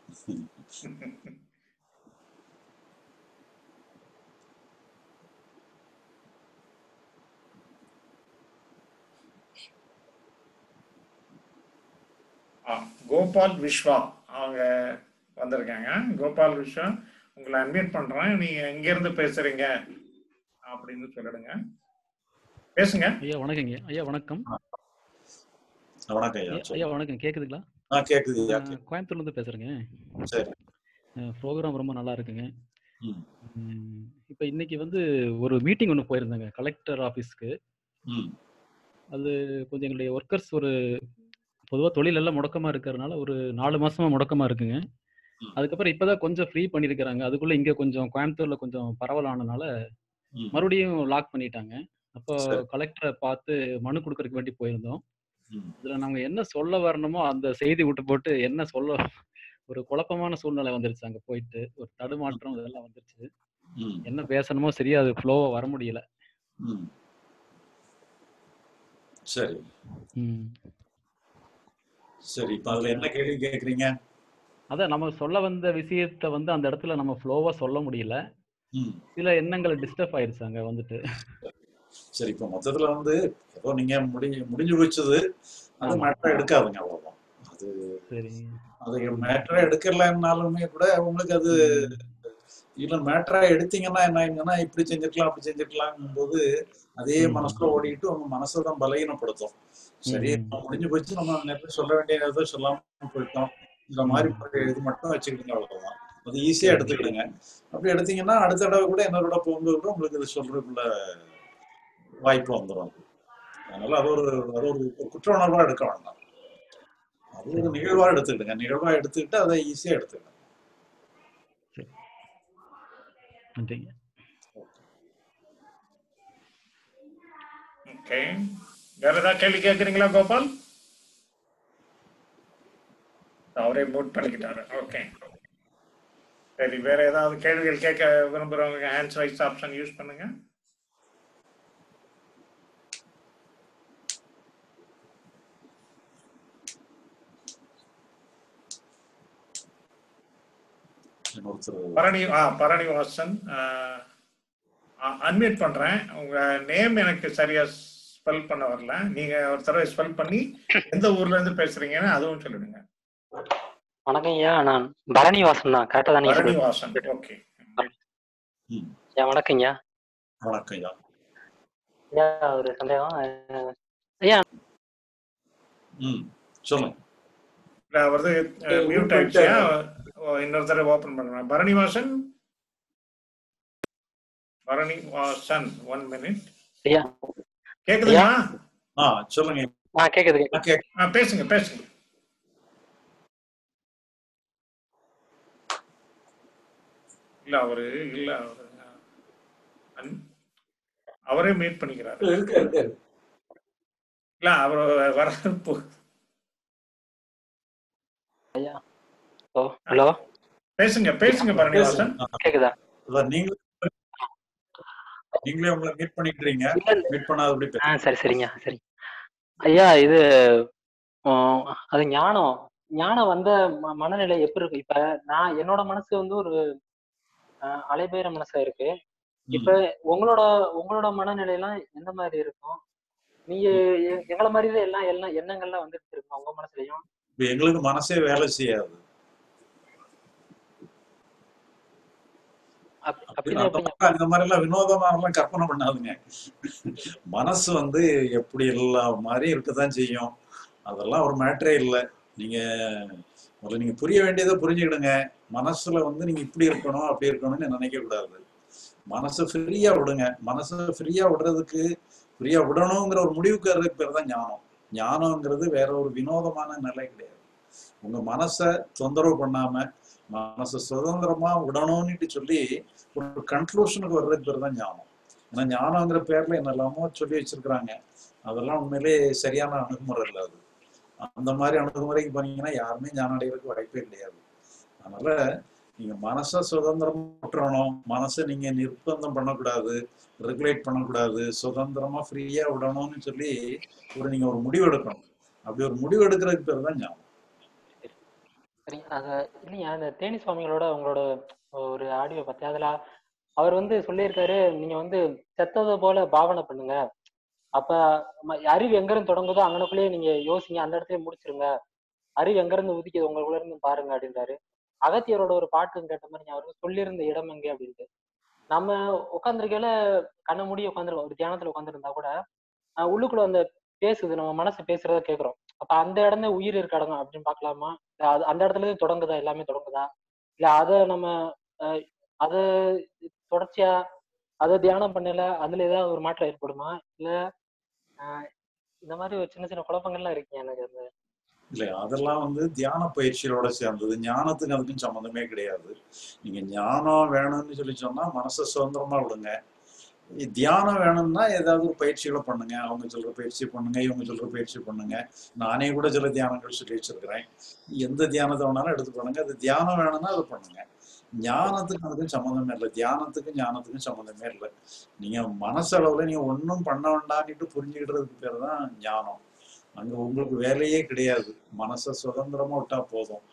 ஆ, கோபால் விஸ்வா அவங்க வந்திருக்காங்க கோபால் விஸ்வா உங்களை அன்மியூட் பண்றேன் நீங்க எங்க இருந்து பேசுறீங்க அப்படின்னு சொல்லிடுங்க பேசுங்க ஐயா வணக்கங்க ஐயா வணக்கம் வணக்கம் ஐயா ஐயா, சொல்லு. ஐயா வணக்கம் கேக்குதுங்களா ஆ கேக்குது ஐயா நான் கோயம்புத்தூர்ல இருந்து பேசுறேங்க சரி ப்ரோக்ராம் ரொம்ப நல்லா இருக்குங்க ம் ம், இப்ப இன்னைக்கு வந்து ஒரு மீட்டிங் ஒன்று போயிருந்தேங்க கலெக்டர் ஆஃபீஸ்க்கு ம் அது கொஞ்சம் எங்களுடைய ஒர்க்கர்ஸ் ஒரு பொதுவாக தொழில் எல்லாம் முடக்கமா இருக்கிறதுனால ஒரு நாலு மாசமா முடக்கமா இருக்குங்க ம். அதுக்கப்புறம் இப்பதான் கொஞ்சம் ஃப்ரீ பண்ணியிருக்கிறாங்க அதுக்குள்ள இங்க கொஞ்சம் கோயம்புத்தூர்ல கொஞ்சம் பரவலானனால ம் மறுபடியும் லாக் பண்ணிட்டாங்க அப்போ சரி. கலெக்டரை பார்த்து மனு கொடுக்கறதுக்கு வேண்டி போயிருந்தோம் ம் இதுல நாங்க என்ன சொல்ல வரணுமோ அந்த செய்தி விட்டு போட்டு என்ன சொல்ல ஒரு குழப்பமான சூழ்நிலை வந்துருச்சு அங்க போயிட்டு ஒரு தடுமாற்றம் இதெல்லாம் வந்துருச்சு ம் என்ன பேசணுமோ சரியா அது ஃப்ளோவா வர முடியல ம் சரி ம். சரி இப்ப அதுல என்ன கேள்வி கேக்குறீங்க அதான் நம்ம சொல்ல வந்த விஷயத்த வந்து அந்த இடத்துல நம்ம ஃப்ளோவா சொல்ல முடியல ம் சில எண்ணங்கள் டிஸ்டர்ப் ஆயிடுச்சு அங்க வந்துட்டு சரி இப்போ மொத்தத்துல வந்து ஏதோ நீங்க முடி முடிஞ்சு வச்சது அது ஆமா மேட்டரா எடுக்காதுங்க அவ்வளவுதான் அது சரி அது மேட்டரா எடுக்கலைன்னாலுமே கூட உங்களுக்கு அது ம் இல்ல மேட்டரா எடுத்தீங்கன்னா என்ன ஆயிடுங்கன்னா இப்படி செஞ்சிருக்கலாம் அப்படி செஞ்சிருக்கலாம் போது அதே ம் மனசுல ஓடிட்டு உங்க மனசை தான் பலகீனப்படுத்தும் சரி ம் நம்ம முடிஞ்சு போச்சு நம்ம நேரத்தில் சொல்ல வேண்டிய நேரத்தில் சொல்லாம போயிட்டோம் இந்த மாதிரி ம் ஒரு இது மட்டும் வச்சுக்கிடுங்க அவ்வளவுதான் அது ஈஸியா சரி எடுத்துக்கிடுங்க அப்படி எடுத்தீங்கன்னா அடுத்த தடவை கூட என்னோட போகும்போது கூட உங்களுக்கு இது சொல்றதுக்குள்ள வாய்ப்பு வந்துடும் அதனால அது ஒரு அது ஒரு ஒரு குற்ற உணர்வா எடுக்க வேண்டாம் அது ஒரு சரி நிகழ்வா எடுத்துக்கிடுங்க நிகழ்வா எடுத்துக்கிட்டு அதை ஈஸியா எடுத்துக்கிடுங்க சரி நன்றிங்க ஓகே வேற ஏதாவது கேள்வி கேட்குறீங்களா கோபால் அவரே மூட் பண்ணிக்கிட்டாரு ஓகே சரி வேற ஏதாவது கேள்விகள் கேட்க விரும்புறவங்க ஹேண்ட்ஸ் ரைஸ் ஆப்ஷன் யூஸ் பண்ணுங்க இன்னொருத்தர் பரணி ஆ பரணி வாசன் அன்மியூட் பண்றேன் உங்க நேம் எனக்கு சரியா ஸ்பெல் பண்ண வரல நீங்க ஒரு தடவை ஸ்பெல் பண்ணி எந்த ஊர்ல இருந்து பேசுறீங்கன்னு அதுவும் சொல்லிடுங்க வணக்கம் ஐயா நான் பரணி வாசன் தான் கரெக்டாக தான் பரணி நீங்கள் வாசன் ஓகே ம் ஐயா வணக்கம் ஐயா வணக்கம் ஐயா ஐயா ஒரு சந்தேகம் அஹ், ஐயா ம் சொல்லுங்க அவரது மியூட் ஆயிடுச்சியா ஓ, இன்னொரு தடவை ஓபன் பண்றேன் பரணி வாசன் பரணி வாசன் ஒன் மினிட் ஐயா கேக்குதுங்களா ஆ சொல்லுங்க ஆ கேட்குது ஆ, கேக் ஆ, பேசுங்க பேசுங்க இல்ல அவரு இல்ல அவரு அன்- அவரே மீட் பண்ணிக்கிறாரு இருக்காரு இருக்காரு இல்ல அவர் வர ஐயா ஓ ஹலோ பேசுங்க பேசுங்க பரணி வாசன் கேக்குதா அதான் நீங்களே நீங்களே உங்களை மீட் பண்ணிக்கிறீங்க இல்ல இல்ல மீட் பண்ணாதபடி ஆ பேசுங்க சரி சரிங்க சரி ஐயா இது உம், அது ஞானம் ஞானம் வந்த ம- மனநிலை எப்படி இருக்கு இப்ப நான் என்னோட மனசு வந்து ஒரு அஹ், அலைபேற மனசா இருக்கு இப்ப ம் உங்களோட உங்களோட மனநிலை எல்லாம் எந்த மாதிரி இருக்கும் நீங்க எ- எங்களை மாதிரி தான் எல்லாம் எல்லாம் எண்ணங்கள்லாம் வந்துட்டு இருக்கும் உங்க மனசுலயும் இப்ப எங்களுக்கு மனசே வேலை செய்யாது அப்- அப்படின்னு அப்படின்னா அந்த எப்படிங்க மாதிரி அந்த மாதிரி எல்லாம் வினோதமா எல்லாம் கற்பனை பண்ணாதுங்க மனசு வந்து எப்படி எல்லா மாதிரி இருக்கதான் செய்யும் அதெல்லாம் ஒரு மேட்டரே இல்லை நீங்க முதல்ல நீங்க புரிய வேண்டியதை புரிஞ்சுக்கிடுங்க மனசுல வந்து நீங்க இப்படி இருக்கணும் அப்படி இருக்கணும்னு நினைக்க கூடாது மனசை ஃப்ரீயா விடுங்க மனசை ஃப்ரீயா விடுறதுக்கு ஃப்ரீயா விடணுங்கிற ஒரு முடிவுக்கு வர்றதுக்கு பேர் தான் ஞானம் ஞானம்ங்கிறது வேற ஒரு வினோதமான நிலை கிடையாது உங்க மனசை தொந்தரவு பண்ணாம மனசை சுதந்திரமா விடணும்னுட்டு சொல்லி ஒரு கன்க்ளூஷனுக்கு வர்றதுக்கு பேர் தான் ஞானம் ஏன்னா ஞானங்கிற பேர்ல என்னெல்லாமோ சொல்லி வச்சிருக்கிறாங்க அதெல்லாம் உண்மையிலே சரியான அணுகுமுறை இல்லை அது அந்த மாதிரி அணுகுமுறைக்கு போனீங்கன்னா யாருமே ஞானம் அடைகிறதுக்கு வாய்ப்பே கிடையாது அதனால நீங்க மனசை சுதந்திரமா விட்டுறணும் மனசை நீங்க நிர்பந்தம் பண்ணக்கூடாது ரெகுலேட் பண்ணக்கூடாது சுதந்திரமா ஃப்ரீயா விடணும்னு சொல்லி ஒரு நீங்க ஒரு முடிவு எடுக்கணும் அப்படி ஒரு முடிவு எடுக்கிறதுக்கு பேர் தான் ஞானம் சரி சரி அது இல்லையா இந்த தேனி சுவாமிகளோட உங்களோட ஒரு ஆடியோ பார்த்தேன் அதுல அவர் வந்து சொல்லியிருக்காரு நீங்க வந்து செத்ததை போல பாவனை பண்ணுங்க அப்ப ம- அறிவு எங்க இருந்து தொடங்குதோ அங்கனக்குள்ளேயே நீங்க யோசிங்க அந்த இடத்துல முடிச்சிருங்க அறிவு எங்க இருந்து உதிக்குது உங்களுக்குள்ள இருந்து பாருங்க அப்படின்றாரு அகத்தியரோட ஒரு பாட்டு கேட்ட மாதிரி நீங்க அவருக்கு சொல்லியிருந்த இடம் எங்க அப்படின்ட்டு நம்ம உட்காந்துருக்கையில கண்ணை மூடி உட்காந்துருக்கோம் ஒரு தியானத்துல உட்காந்துருந்தா கூட ஆஹ் உள்ளுக்குள்ள அந்த பேசுது நம்ம மனசு பேசுறத கேக்குறோம் அப்ப அந்த இடமே உயிர் இருக்க இடம் அப்படின்னு பார்க்கலாமா இல்ல அது அந்த இடத்துல இருந்து தொடங்குதா எல்லாமே தொடங்குதா இல்ல அதை நம்ம ஆஹ் அது தொடர்ச்சியா அதை தியானம் பண்ணல அதுல ஏதாவது ஒரு மாற்றம் ஏற்படுமா இல்ல ஆஹ் இந்த மாதிரி ஒரு சின்ன சின்ன குழப்பங்கள்லாம் இருக்கு எனக்கு அந்த இல்லை அதெல்லாம் வந்து தியான பயிற்சியோட சேர்ந்தது ஞானத்துக்கு அதுக்கும் சம்மந்தமே கிடையாது நீங்க ஞானம் வேணும்னு சொல்லி சொன்னா மனசை சுதந்திரமா விடுங்க இ- தியானம் வேணும்னா ஏதாவது ஒரு பயிற்சிகளை பண்ணுங்க அவங்க சொல்ற பயிற்சி பண்ணுங்க இவங்க சொல்ற பயிற்சி பண்ணுங்க நானே கூட சில தியானங்கள் சொல்லி வச்சிருக்கிறேன் எந்த தியானத்தை வேணாலும் எடுத்து பண்ணுங்க அது தியானம் வேணும்னா அதை பண்ணுங்க ஞானத்துக்கு அதுக்கும் சம்மந்தமே இல்லை தியானத்துக்கும் ஞானத்துக்கும் சம்மந்தமே இல்லை நீங்க மனசளவுல நீங்க ஒன்றும் பண்ண வேண்டாம்னுட்டு புரிஞ்சுக்கிட்டதுக்கு பேர் தான் ஞானம் அங்க உங்களுக்கு வேலையே கிடையாது மனசை சுதந்திரமா விட்டா போதும்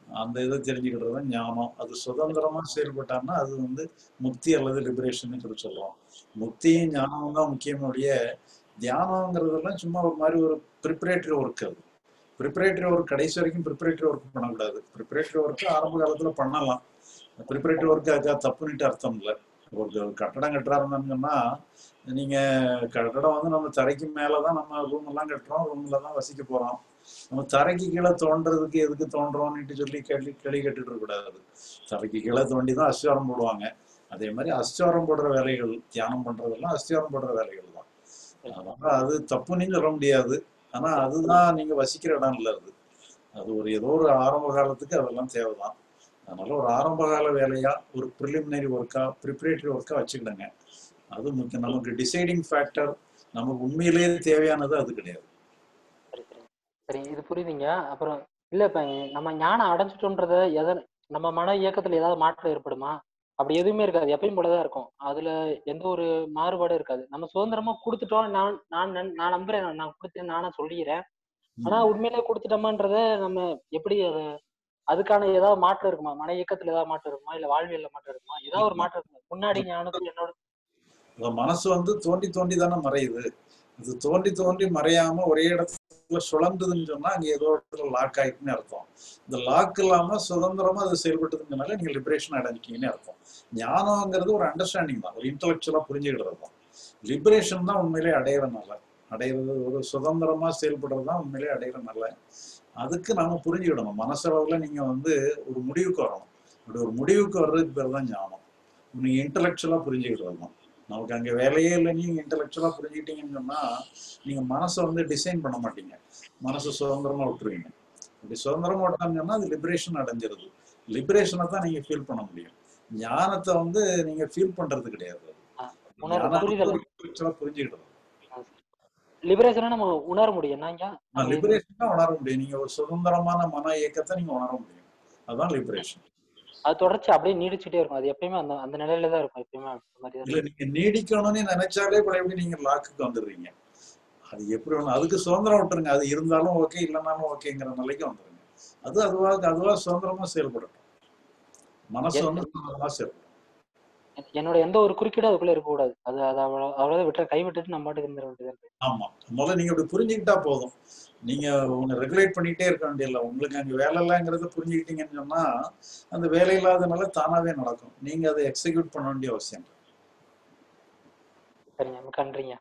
அந்த இதை தெரிஞ்சுக்கிட்டது தான் ஞானம் அது சுதந்திரமா செயல்பட்டான்னா அது வந்து முக்தி அல்லது லிபரேஷன் சொல்லி சொல்றோம் முக்தியும் ஞானமும் தான் முக்கியமுடைய தியானங்கிறதெல்லாம் சும்மா ஒரு மாதிரி ஒரு ப்ரிப்பரேட்டரி ஒர்க் அது ப்ரிப்பரேட்டரி ஒர்க் கடைசி வரைக்கும் ப்ரிப்பரேட்டரி ஒர்க் பண்ணக்கூடாது ப்ரிப்பரேட்டரி ஒர்க் ஆரம்ப காலத்துல பண்ணலாம் ப்ரிப்பரேட்டரி ஒர்க் அதுக்காக தப்புன்னுட்டு அர்த்தம் இல்லை ஒரு கட்டடம் கட்டுறாருன்னு சொன்னா நீங்க கட்டடம் வந்து நம்ம தரைக்கு மேலதான் நம்ம ரூம் எல்லாம் கட்டுறோம் ரூம்ல தான் வசிக்க போறோம் நம்ம தரைக்கு கீழே தோன்றதுக்கு எதுக்கு தோன்றோம்னுட்டு சொல்லி கேள்வி கேள்வி கேட்டுட்டு இருக்க கூடாது தரைக்கு கீழே தோண்டி தான் அஸ்திவாரம் போடுவாங்க அதே மாதிரி அஸ்திவாரம் போடுற வேலைகள் தியானம் பண்றதெல்லாம் அஸ்திவாரம் போடுற வேலைகள் தான் அதனால அது தப்புன்னு சொல்ல முடியாது ஆனா அதுதான் நீங்க வசிக்கிற இடம் இல்ல அது அது ஒரு ஏதோ ஒரு ஆரம்ப காலத்துக்கு அதெல்லாம் தேவைதான் அதனால ஒரு ஆரம்ப கால வேலையா ஒரு ப்ரிலிமினரி ஒர்க்கா ப்ரிப்பரேட்டரி ஒர்க்கா வச்சுக்கிடுங்க அது முக்கியம் நமக்கு டிசைடிங் ஃபேக்டர் நமக்கு உண்மையிலேயே தேவையானது அது கிடையாது சரி சரி சரி இது புரியுதுங்க அப்புறம் இல்ல இப்ப நம்ம ஞானம் அடைஞ்சிட்டோன்றத எதை நம்ம மன இயக்கத்துல ஏதாவது மாற்றம் ஏற்படுமா அப்படி எதுவுமே இருக்காது எப்பயும் போலதான் இருக்கும் அதுல எந்த ஒரு மாறுபாடும் இருக்காது நம்ம சுதந்திரமா கொடுத்துட்டோம் நான் நான் நன்- நான் நம்புறேன் நான் நான் கொடுத்தேன் நானா சொல்லிக்கிறேன் ஆனா உண்மையிலே கொடுத்துட்டோமான்றத நம்ம எப்படி அது அதுக்கான ஏதாவது மாற்றம் இருக்குமா மன இயக்கத்துல ஏதாவது மாற்றம் இருக்குமா இல்ல வாழ்வியல்ல மாற்றம் இருக்குமா ஏதாவது ஒரு மாற்றம் இருக்குமா முன்னாடி ஞானத்துக்கு என்னோட அந்த மனசு வந்து தோண்டி தோண்டி தானே மறையுது அது தோண்டி தோண்டி மறையாம ஒரே இடத்துல சுழண்டுதுன்னு சொன்னா அங்க ஏதோ இடத்துல லாக் ஆயிட்டுன்னு அர்த்தம் இந்த லாக் இல்லாம சுதந்திரமா அது செயல்பட்டதுனால நீங்க லிபரேஷன் அடைஞ்சிட்டீங்கன்னு அர்த்தம் ஞானம்ங்கிறது ஒரு அண்டர்ஸ்டாண்டிங் தான் ஒரு இன்டலெக்சுவலா புரிஞ்சுக்கிறது தான் லிபரேஷன் தான் உண்மையிலே அடையிறனால அடையிறது ஒரு சுதந்திரமா செயல்படுறது தான் உண்மையிலே அடையிறனால அதுக்கு நாம புரிஞ்சுக்கிடணும் மனசளவுல நீங்க வந்து ஒரு முடிவுக்கு வரணும் அப்படி ஒரு முடிவுக்கு வர்றதுக்கு பேர் தான் ஞானம் நீங்க இன்டலெக்சுவலா புரிஞ்சுக்கிறது தான் நமக்கு அங்க வேலையே இல்லை நீங்க இன்டலெக்சுவலா புரிஞ்சுக்கிட்டீங்கன்னு சொன்னா நீங்க மனசை வந்து டிசைன் பண்ண மாட்டீங்க மனசை சுதந்திரமா விட்டுருவீங்க அப்படி சுதந்திரமா விட்டான்னு சொன்னா அது லிபரேஷன் அடைஞ்சிருது லிபரேஷனை தான் நீங்க ஃபீல் பண்ண முடியும் ஞானத்தை வந்து நீங்க ஃபீல் பண்றது கிடையாது உணர்வு ஞானம் புரிதல் intellectual ஆ புரிஞ்சுக்கிடுறது லிபரேஷனை நம்ம உணர முடியும் என்னங்க லிபரேஷன் தான் உணர முடியும் நீங்க ஒரு சுதந்திரமான மன இயக்கத்தை நீங்க உணர முடியும் அதுதான் லிபரேஷன் அது தொடர்ச்சி அப்படியே நீடிச்சுட்டே இருக்கும் அது எப்பயுமே அந்த அந்த நிலையில தான் இருக்கும் எப்பயுமே அந்த மாதிரி தான் இல்ல நீங்க நீடிக்கணும்னு நினைச்சாலே இப்ப எப்படி நீங்க லாக்குக்கு வந்துடுறீங்க அது எப்படி வேணும் அதுக்கு சுதந்திரம் விட்டுருங்க அது இருந்தாலும் ஓகே இல்லைனாலும் ஓகேங்கிற நிலைக்கு வந்துருங்க அது அதுவா அதுவா சுதந்திரமா செயல்படட்டும் மனசு வந்து சுதந்திரமா செயல்படும் என்னோட எந்த ஒரு குறுக்கீடும் அதுக்குள்ள இருக்கக்கூடாது அது அது அவ்வளோ அவ்வளோதான் விட்டு கை விட்டுட்டு நம்ம பாட்டுக்கு இருந்துட வேண்டியது ஆமா முதல்ல நீங்க இப்படி புரிஞ்சுக்கிட்டா போதும் நீங்க உங்க ரெகுலேட் பண்ணிட்டே இருக்க வேண்டியதில்ல உங்களுக்கு அங்க வேலை இல்லைங்கிறத புரிஞ்சுக்கிட்டீங்கன்னு சொன்னா அந்த வேலை இல்லாதனால தானாவே நடக்கும் நீங்க அதை எக்ஸிக்யூட் பண்ண வேண்டிய அவசியம் இல்லை. சரிங்க மிக்க நன்றிங்க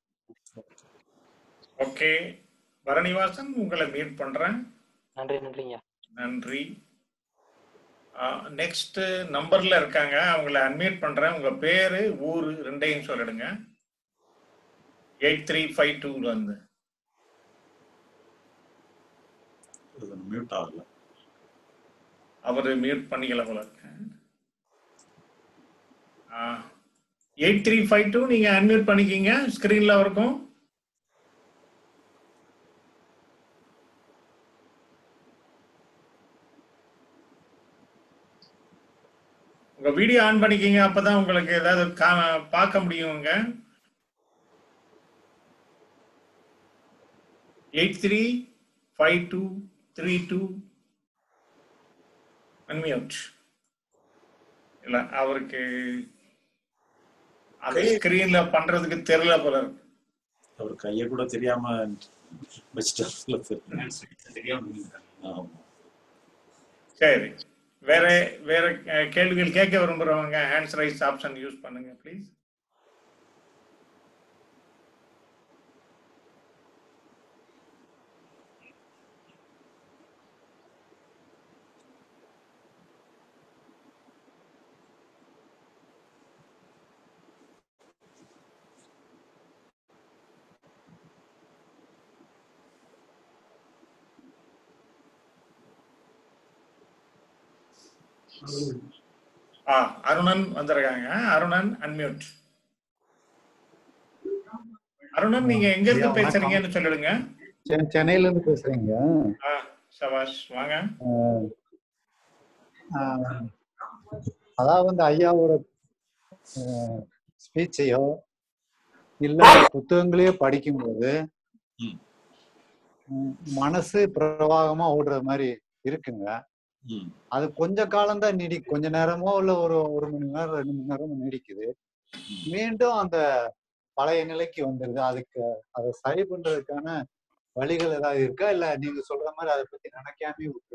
ஓகே பரணிவாசன் உங்களை மீட் பண்றேன் நன்றி நன்றிங்க நன்றி நெக்ஸ்ட் நம்பர்ல இருக்காங்க அவங்கள அன்மியூட் பண்றேன் உங்க பேரு ஊரு ரெண்டையும் சொல்லிடுங்க எயிட் த்ரீ ஃபைவ் டூல இருந்து இது மியூட் ஆகல அவரு மியூட் பண்ணிக்கல போல இருக்கு எயிட் த்ரீ ஃபைவ் டூ நீங்க அன்மியூட் பண்ணிக்கிங்க ஸ்கிரீன்ல இருக்கும் உங்க வீடியோ ஆன் பண்ணிக்கிங்க அப்பதான் உங்களுக்கு ஏதாவது கா- பார்க்க முடியுங்க eight three five two three two unmute இல்ல அவருக்கு அது ஸ்கிரீன்ல பண்றதுக்கு தெரியல போல இருக்கு அவர் கையை கூட தெரியாம வச்சுட்டாருல தெரியும் ஆமா சரி வேற வேற அஹ், கேள்விகள் கேட்க விரும்புறவங்க ஹேண்ட்ஸ் ரைஸ் ஆப்ஷன் யூஸ் பண்ணுங்க ப்ளீஸ் ஆ அருணன் வந்திருக்காங்க அருணன் அன்மியூட் அருணன் நீங்க எங்க இருந்து ஐயா, வணக்கம். பேசுறீங்கன்னு சொல்லிடுங்க செ- சென்னையில இருந்து பேசுறீங்க ஆ சபாஷ் வாங்க அஹ், அஹ், அதாவது வந்து ஐயாவோட ஸ்பீச்சையோ இல்ல புத்தகங்களையோ படிக்கும்போது ம், மனசு பிரவாகமா ஓடுற மாதிரி இருக்குங்க ம். அது கொஞ்ச காலம் தான் நீடி கொஞ்ச நேரமோ இல்ல ஒரு ஒரு மணி நேரம் ரெண்டு மணி நேரமோ நீடிக்குது மீண்டும் அந்த பழைய நிலைக்கு வந்துருது அதுக்கு அதை சரி பண்றதுக்கான வழிகள் ஏதாவது இருக்கா இல்ல நீங்க சொல்ற மாதிரி அதை பத்தி நினைக்காமயே விட்டுரு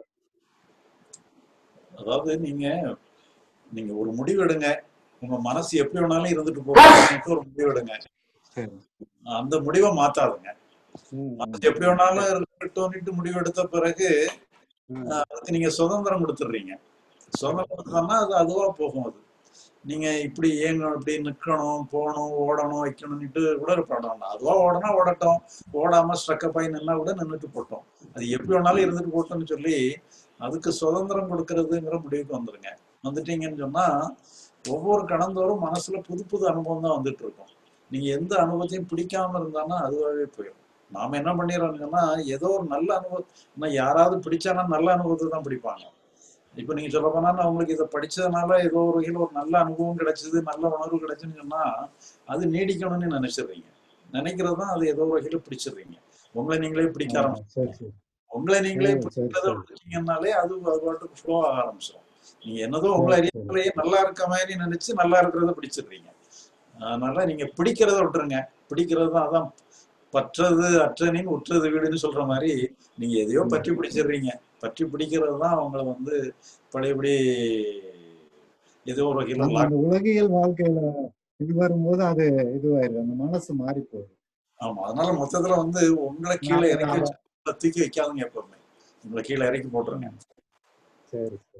அதாவது நீங்க நீங்க ஒரு முடிவு எடுங்க உங்க மனசு எப்படி வேணாலும் இருந்துட்டு போகுது ஒரு முடிவு எடுங்க சரி அந்த முடிவை மாத்தாதுங்க ம், மனசு எப்படி வேணாலும் இருக்கட்டும்னுட்டு முடிவு எடுத்த பிறகு ம், அஹ், அதுக்கு நீங்க சுதந்திரம் கொடுத்துடுறீங்க சுதந்திரம் கொடுத்தோம்னா அது அதுவா போகும் அது நீங்க இப்படி ஏங்கணும் இப்படி நிக்கணும் போகணும் ஓடணும் வைக்கணும்னுட்டு கூட இருப்ப வேண்டாம் அதுவா ஓடனா ஓடட்டும் ஓடாம ஸ்ட்ரக்கப் ஆகி நின்னா கூட நின்றுட்டு போட்டோம் அது எப்படி வேணாலும் இருந்துட்டு போட்டோம்னு சொல்லி அதுக்கு சுதந்திரம் கொடுக்கறதுங்கிற முடிவுக்கு வந்துருங்க வந்துட்டீங்கன்னு சொன்னா ஒவ்வொரு கடந்தோறும் மனசுல புது புது அனுபவம் தான் வந்துட்டு இருக்கும் நீங்க எந்த அனுபவத்தையும் பிடிக்காம இருந்தானா அதுவாகவே போயிடும் நாம என்ன பண்ணிடுறோம்னா ஏதோ ஒரு நல்ல அனுபவம் இன்னும் யாராவது பிடிச்சானா நல்ல அனுபவத்தை தான் பிடிப்பாங்க இப்ப நீங்க சொல்ல போனா உங்களுக்கு இதை படிச்சதுனால ஏதோ ஒரு வகையில் ஒரு நல்ல அனுபவம் கிடைச்சது நல்ல உணர்வு கிடைச்சுன்னு சொன்னா அது நீடிக்கணும்னு நினைச்சிடுறீங்க நினைக்கிறது தான் அது ஏதோ ஒரு வகையில பிடிச்சிடுறீங்க உங்களை நீங்களே பிடிக்க ஆ, ஆரம்பிச்சு சரி சரி உங்களை நீங்களே ஓ சரி பிடிக்கிறத சரி விட்டீங்கன்னாலே அது அது பாட்டுக்கு ஃப்ளோ ஆக ஆரம்பிச்சிடும் நீங்க என்னதோ உங்களை சரி சரி அறியாமலேயே நல்லா இருக்க மாதிரி நினைச்சு நல்லா இருக்கிறத பிடிச்சிடுறீங்க அதனால நீங்க பிடிக்கிறத விட்டுருங்க பிடிக்கிறது தான் அதான் பற்றது அற்றனின் உற்றது வீடுன்னு சொல்ற மாதிரி நீங்க எதையோ ம், பற்றி பிடிச்சிடுறீங்க பற்றி பிடிக்கிறது தான் அவங்கள வந்து பழையபடி ஏதோ ஒரு வகையில ஆமா லாக் அந்த உலகியல் வாழ்க்கையில இது வரும்போது அது இதுவாயிருது அந்த மனசு மாறி போகுது ஆமா அதனால மொத்தத்துல வந்து உங்களை கீழே நாம இறக்கி அத வச்சு உங்களை தூக்கி வைக்காதுங்க எப்பவுமே உங்களை கீழே இறக்கி போட்டுருங்க ம், சரி சரி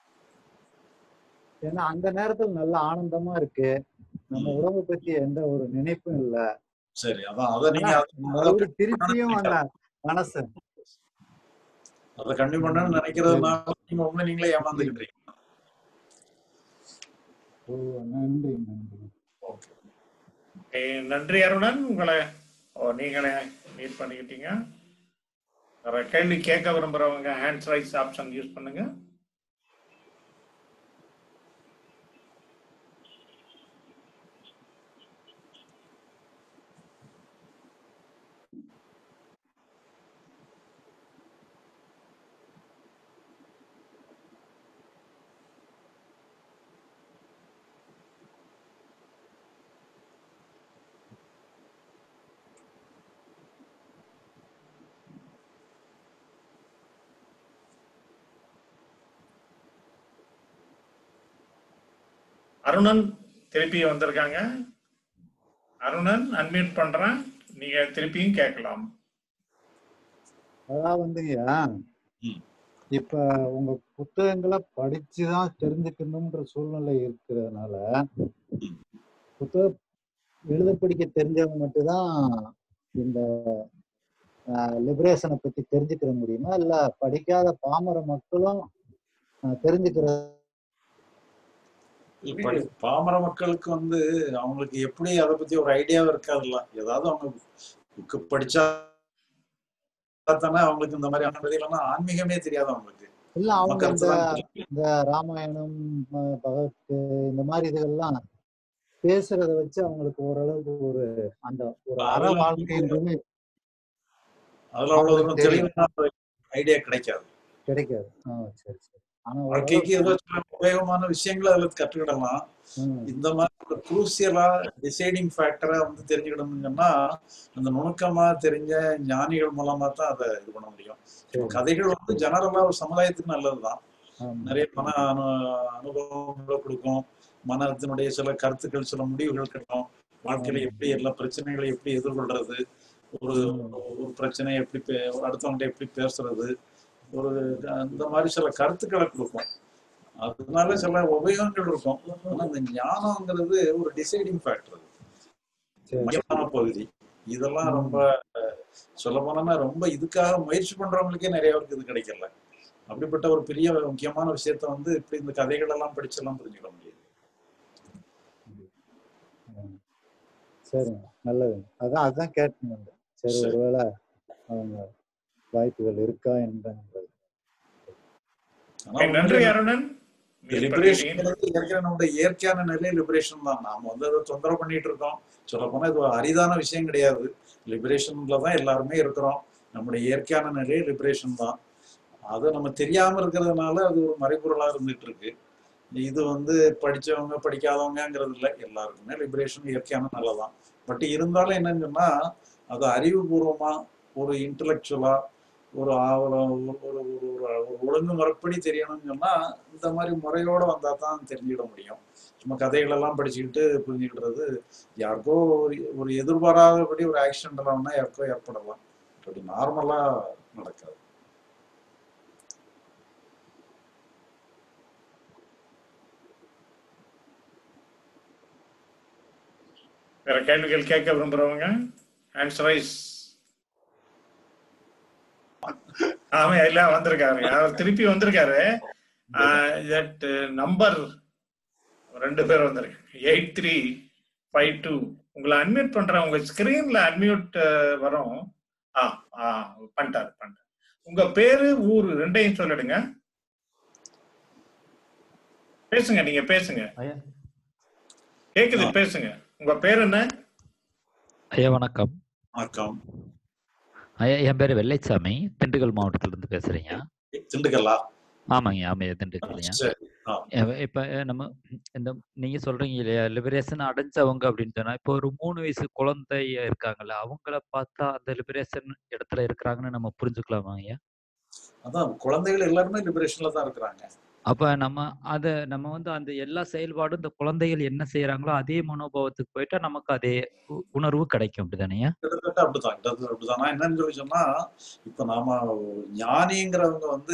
ஏன்னா அந்த நேரத்துல நல்ல ஆனந்தமா இருக்கு நம்ம ம். உடம்பை பத்தி எந்த ஒரு நினைப்பும் இல்ல சரி அதான் அதை ஆனா நீங்க அதை அதை மறுபடியும் கண்டினியூ பண்ணணும்னு திருப்பியும் அந்த நினைக்காது மனசு அதை கண்டினியூ பண்ணணும்னு ம், சரி நினைக்கிறதுனால நீங்க உங்களை நீங்களே ஏமாந்துக்கிட்டீங்க ஓ நன்றி நன்றி ஓகே ஏய், நன்றி அருணன் உங்களை ஓ, நீங்களே மீட் பண்ணிக்கிட்டீங்க வேற கேள்வி கேட்க விரும்புறவங்க ஹேண்ட்ஸ் ரைஸ் ஆப்ஷன் யூஸ் பண்ணுங்க அருணன் திருப்பி வந்திருக்காங்க அருணன் அன்மியூட் பண்றேன் நீங்க திருப்பியும் கேட்கலாம் அதான் வந்துங்கய்யா ம் இப்ப உங்க புத்தகங்களை படிச்சுதான் தெரிஞ்சுக்கணும்ன்ற சூழ்நிலை இருக்கிறதுனால ம் புத்தகம் எழுத படிக்க தெரிஞ்சவங்க மட்டும்தான் இந்த லிபரேஷனை பத்தி தெரிஞ்சுக்கிற முடியுமா இல்ல படிக்காத பாமர மக்களும் ஆஹ், தெரிஞ்சுக்கிற இல்ல, படி பாமர மக்களுக்கு வந்து அவங்களுக்கு எப்படி அதை பத்தி ஒரு ஐடியாவும் இருக்காதுல்ல ஏதாவது அவங்க புக்கு படிச்சா தானே அவங்களுக்கு இந்த மாதிரி ஆனது இல்லைன்னா ஆன்மீகமே தெரியாது அவங்களுக்கு இல்ல நம்ம அவங்க கருத்து இந்த தான் தெரியும் இந்த ராமாயணம் ம- பகவத் இந்த மாதிரி இதுகள்லாம் பேசுறத வச்சு அவங்களுக்கு ஓரளவுக்கு ஒரு அந்த ஒரு அற அதுல வந்து வாழ்க்கைன்றது அதுல அவ்வளவு அவங்களுக்கு தூரம் தெரியும் தெளிவான ஐடியா கிடைக்காது கிடைக்காது ஆ சரி சரி ஆனா வாழ்க்கைக்கு ஓரளவுக்கு ஏதோ சில உபயோகமான விஷயங்களை அதுல கற்றுக்கிடலாம் ம், இந்த மாதிரி ஒரு குரூசியலா டிசைடிங் ஃபேக்டரா வந்து தெரிஞ்சுக்கிடணும்னு சொன்னா அந்த நுணுக்கமா தெரிஞ்ச ஞானிகள் மூலமா தான் அதை இது பண்ண முடியும் இப்போ சரி கதைகள் வந்து ஜெனரலா ஒரு சமுதாயத்துக்கு நல்லதுதான் ஆமா நிறைய மன அனு அனுபவங்களை கொடுக்கும் மனத்தினுடைய சில கருத்துக்கள் சில முடிவுகள் கிடைக்கும் வாழ்க்கையில ஆமா எப்படி எல்லா பிரச்சனைகளை எப்படி எதிர்கொள்றது ஒரு ம், ஒரு பிரச்சனையை எப்படி பே- அடுத்தவங்கள்ட்ட எப்படி பேசுறது ஒரு இந்த மாதிரி சில கருத்துக்களை கொடுக்கும் அதனால சில உபயோகங்கள் இருக்கும் ஆனா இந்த ஞானம்ங்கிறது ஒரு டிசைடிங் ஃபேக்டர் சரி மையமான பகுதி இதெல்லாம் ம், ரொம்ப சொல்ல போனோம்னா ரொம்ப இதுக்காக முயற்சி பண்றவங்களுக்கே நிறைய பேருக்கு இது கிடைக்கல அப்படிப்பட்ட ஒரு பெரிய முக்கியமான விஷயத்த வந்து இப்படி இந்த கதைகள் எல்லாம் படிச்செல்லாம் புரிஞ்சுக்க முடியாது ம். சரிங்க நல்லதுங்க அதான் அதான் கேட்டுங்க சரி சரி ஒருவேளை அவங்க வாய்ப்புகள் இருக்கா என்னன்றது ஆனா ஏய், நன்றி உண்மையிலே அருணன் மீட் லிபரேஷன் பண்ணிட்டீங்க ஏற்கனவே நம்முடைய இயற்கையான நிலை லிபரேஷன் தான் நாம வந்து அதை தொந்தரவு பண்ணிட்டு இருக்கோம் சொல்ல போனா இது ஒரு அரிதான விஷயம் கிடையாது லிபரேஷன்ல தான் எல்லாருமே இருக்கிறோம் நம்முடைய இயற்கையான நிலை லிபரேஷன் தான் அதை நம்ம தெரியாம இருக்கிறதுனால அது ஒரு மறைபொருளா இருந்துட்டு இருக்கு இது வந்து படிச்சவங்க படிக்காதவங்கங்கிறது இல்லை எல்லாருக்குமே லிபரேஷன் இயற்கையான நல்லதான் பட் இருந்தாலும் என்னன்னு சொன்னா அது அறிவுபூர்வமா ஒரு இன்டலெக்சுவலா ஒரு ஆவலம் ஒரு ஒரு ஒரு ஒரு ஒரு ஒழுங்குமுறைப்படி தெரியணும்னு சொன்னா இந்த மாதிரி முறையோட வந்தா தான் தெரிஞ்சுக்கிட முடியும் சும்மா கதைகள் எல்லாம் படிச்சுக்கிட்டு புரிஞ்சுக்கிடுறது யாருக்கோ ஒரு ஒரு எதிர்பாராதபடி ஒரு ஆக்சிடென்ட் எல்லாம் யாருக்கோ ஏற்படலாம் அப்படி நார்மலா நடக்காது வேற கேள்விகள் கேட்க விரும்புறவங்க ஆன்சர் ரைஸ் ஆமா எல்லாம் வந்திருக்காரு அவர் திருப்பி வந்திருக்காரு தட் நம்பர் ரெண்டு பேர் வந்திருக்காங்க எயிட் த்ரீ ஃபைவ் டூ உங்களை அட்மிட் பண்றேன் உங்க ஸ்கிரீன்ல அட்மியூட் வரும் ஆ ஆ பண்ணிட்டாரு பண்ணிட்டாரு உங்க பேரு ஊர் ரெண்டையும் சொல்லிடுங்க பேசுங்க நீங்க பேசுங்க ஐயா கேக்குது பேசுங்க உங்க பேர் என்ன ஐயா வணக்கம் வணக்கம் ஐயா என் பேர் வெள்ளைச்சாமி திண்டுக்கல் மாவட்டத்துல இருந்து பேசுறீங்க திண்டுக்கல்லா ஆமாங்க ஆமாய்யா திண்டுக்கல்லையா சரி ஆ இப்ப- இப்ப நம்ம இந்த நீங்க சொல்றீங்க இல்லையா லிபரேஷன் அடைஞ்சவங்க அப்படின்னு சொன்னா இப்போ ஒரு மூணு வயசு குழந்தை இருக்காங்கல்ல அவங்கள பார்த்தா அந்த லிபரேஷன் இடத்துல இருக்கிறாங்கன்னு நம்ம புரிஞ்சுக்கலாமா ஐயா அதான் குழந்தைகள் எல்லாருமே லிபரேஷன்ல தான் இருக்கிறாங்க அப்ப நம்ம அத நம்ம வந்து அந்த எல்லா செயல்பாடும் இந்த குழந்தைகள் என்ன செய்யறாங்களோ அதே மனோபாவத்துக்கு போயிட்டா நமக்கு அதே உ- உணர்வு கிடைக்கும் அப்படிதானேயா கிட்டத்தட்ட அப்படிதான் கிட்டத்தட்ட அப்படிதான் நான் என்னன்னு சொல்லி சொன்னா இப்ப நாம ஞானிங்கிறவங்க வந்து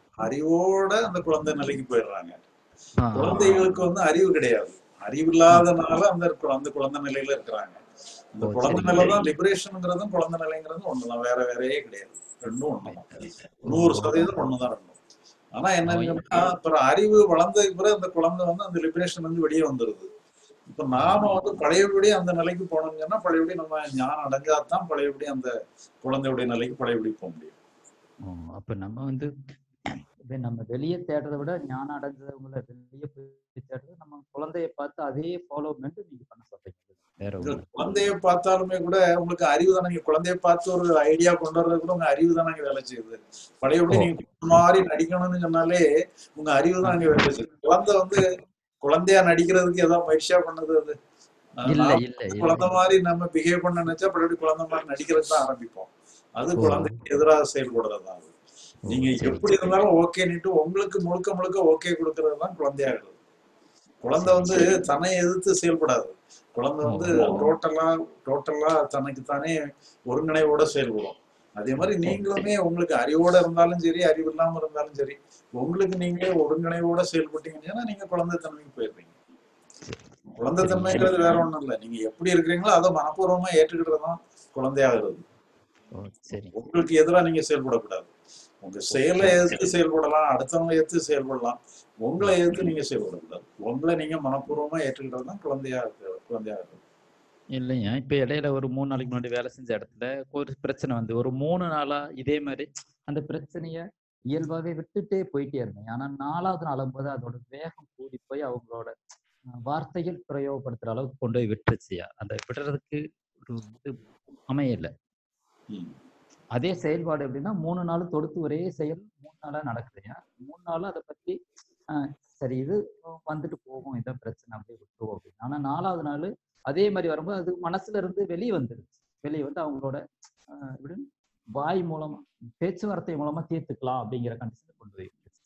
அறிவோட அந்த குழந்தை நிலைக்கு போயிடுறாங்க ஆ, ஆ, குழந்தைகளுக்கு வந்து அறிவு கிடையாது அறிவு இல்லாதனால அந்த கு- அந்த குழந்தை நிலையில இருக்கிறாங்க அந்த ஓ குழந்தை சரிங்க நிலை தான் லிபரேஷனுங்கிறதும் குழந்தை நிலைங்கிறதும் ஒண்ணுதான் வேற வேறையே கிடையாது ரெண்டும் ஒண்ணுதான் ஓ நூறு சதவீதம் ஒண்ணுதான் ரெண்டும் ஆனா ஓ, என்னன்னு இ- சொன்னா அப்புறம் அறிவு வளர்ந்ததுக்கு பிறகு அந்த குழந்தை வந்து அந்த லிபரேஷன் வந்து வெளியே வந்துருது இப்ப நாம வந்து பழையபடி அந்த நிலைக்கு போனோம்னு சொன்னா பழையபடி நம்ம ஞானம் அடைஞ்சாதான் பழையபடி அந்த குழந்தையுடைய நிலைக்கு பழையபடி போக முடியும் ஓ, அப்ப நம்ம வந்து இப்ப நம்ம வெளியே தேடுறதை விட ஞானம் அடைஞ்சவங்கள வெளியே போய் தேடுறது நம்ம குழந்தைய பார்த்து அதே ஃபாலோமெண்ட் நீங்க பண்ண சொல்றீங்க வேற இந்த ஒண்ணு குழந்தைய பார்த்தாலுமே கூட உங்களுக்கு அறிவு தானே நீங்க குழந்தைய பார்த்து ஒரு ஐடியா கொண்டு வர்றது கூட உங்க அறிவு தானே வேலை செய்யுது பழையபடி ஓ நீங்க இந்த மாதிரி நடிக்கணும்னு சொன்னாலே உங்க அறிவு தான் அங்க வேலை செய்யுது குழந்தை வந்து குழந்தையா நடிக்கிறதுக்கு ஏதாவது முயற்சியா பண்ணுது அது அஹ் இல்ல நாம இல்ல இல்ல குழந்தை மாதிரி நம்ம பிஹேவ் பண்ண நினைச்சா பழையபடி குழந்தை மாதிரி நடிக்கிறதுக்கு தான் ஆரம்பிப்போம் அது ஓ குழந்தைக்கு எதிராக செயல்படுறது தான் அது ஓ நீங்க சரி எப்படி சரி இருந்தாலும் ஓகேன்னுட்டு உங்களுக்கு முழுக்க முழுக்க ஓகே கொடுக்கறது தான் குழந்தையாகிறது குழந்தை சரி வந்து சரி தன்னை எதிர்த்து செயல்படாது குழந்தை ஓ வந்து ஓ டோட்டலா டோட்டலா தனக்கு தானே ஒருங்கிணைவோட செயல்படும் அதே மாதிரி ஓ நீங்களுமே உங்களுக்கு அறிவோட இருந்தாலும் சரி அறிவு இல்லாம இருந்தாலும் சரி உங்களுக்கு நீங்களே ஒருங்கிணைவோட செயல்பட்டீங்கன்னா நீங்க குழந்தைத்தன்மைக்கு போயிடுறீங்க சரி சரிங்க குழந்தைத்தன்மைங்கிறது வேற ஒண்ணும் இல்லை நீங்க எப்படி இருக்கிறீங்களோ அதை மனப்பூர்வமா ஏற்றுக்கிட்டு தான் குழந்தையாகிறது ஓ சரிங்க உங்களுக்கு எதிராக நீங்க செயல்படக்கூடாது உங்க செயலை எதிர்த்து செயல்படலாம் அடுத்தவங்க எதிர்த்து செயல்படலாம் உங்களை எதிர்த்து நீங்க செயல்படக்கூடாது உங்களை நீங்க மனப்பூர்வமா ஏற்றுக்கிட்டது தான் குழந்தையா இருக்கு குழந்தையா இருக்கு இல்லைங்க இப்ப இடையில ஒரு மூணு நாளைக்கு முன்னாடி வேலை செஞ்ச இடத்துல ஒரு பிரச்சனை வந்து ஒரு மூணு நாளா இதே மாதிரி அந்த பிரச்சனைய இயல்பாவே விட்டுட்டே போயிட்டே இருந்தேன் ஆனா நாலாவது நாளும் போது அதோட வேகம் கூடி போய் அவங்களோட அஹ், வார்த்தைகள் பிரயோகப்படுத்துற அளவுக்கு கொண்டு போய் விட்டுருச்சுயா அந்த விடுறதுக்கு ஒரு இது அமையல ம். அதே செயல்பாடு எப்படின்னா மூணு நாள் தொடுத்து ஒரே செயல் மூணு நாளா நடக்குதுயா மூணு நாளா அதை பத்தி ஆஹ் சரி இது வந்துட்டு போகும் இதான் பிரச்சனை அப்படியே விட்டுருவோம் அப்படின்னு ஆனா நாலாவது நாள் அதே மாதிரி வரும்போது அது மனசுல இருந்து வெளியே வந்துருச்சு வெளியே வந்து அவங்களோட ஆஹ் எப்படி வாய் மூலமா பேச்சுவார்த்தை மூலமா தீர்த்துக்கலாம் அப்படிங்கிற கண்டிஷன் கொண்டு போய் விட்டுருச்சு.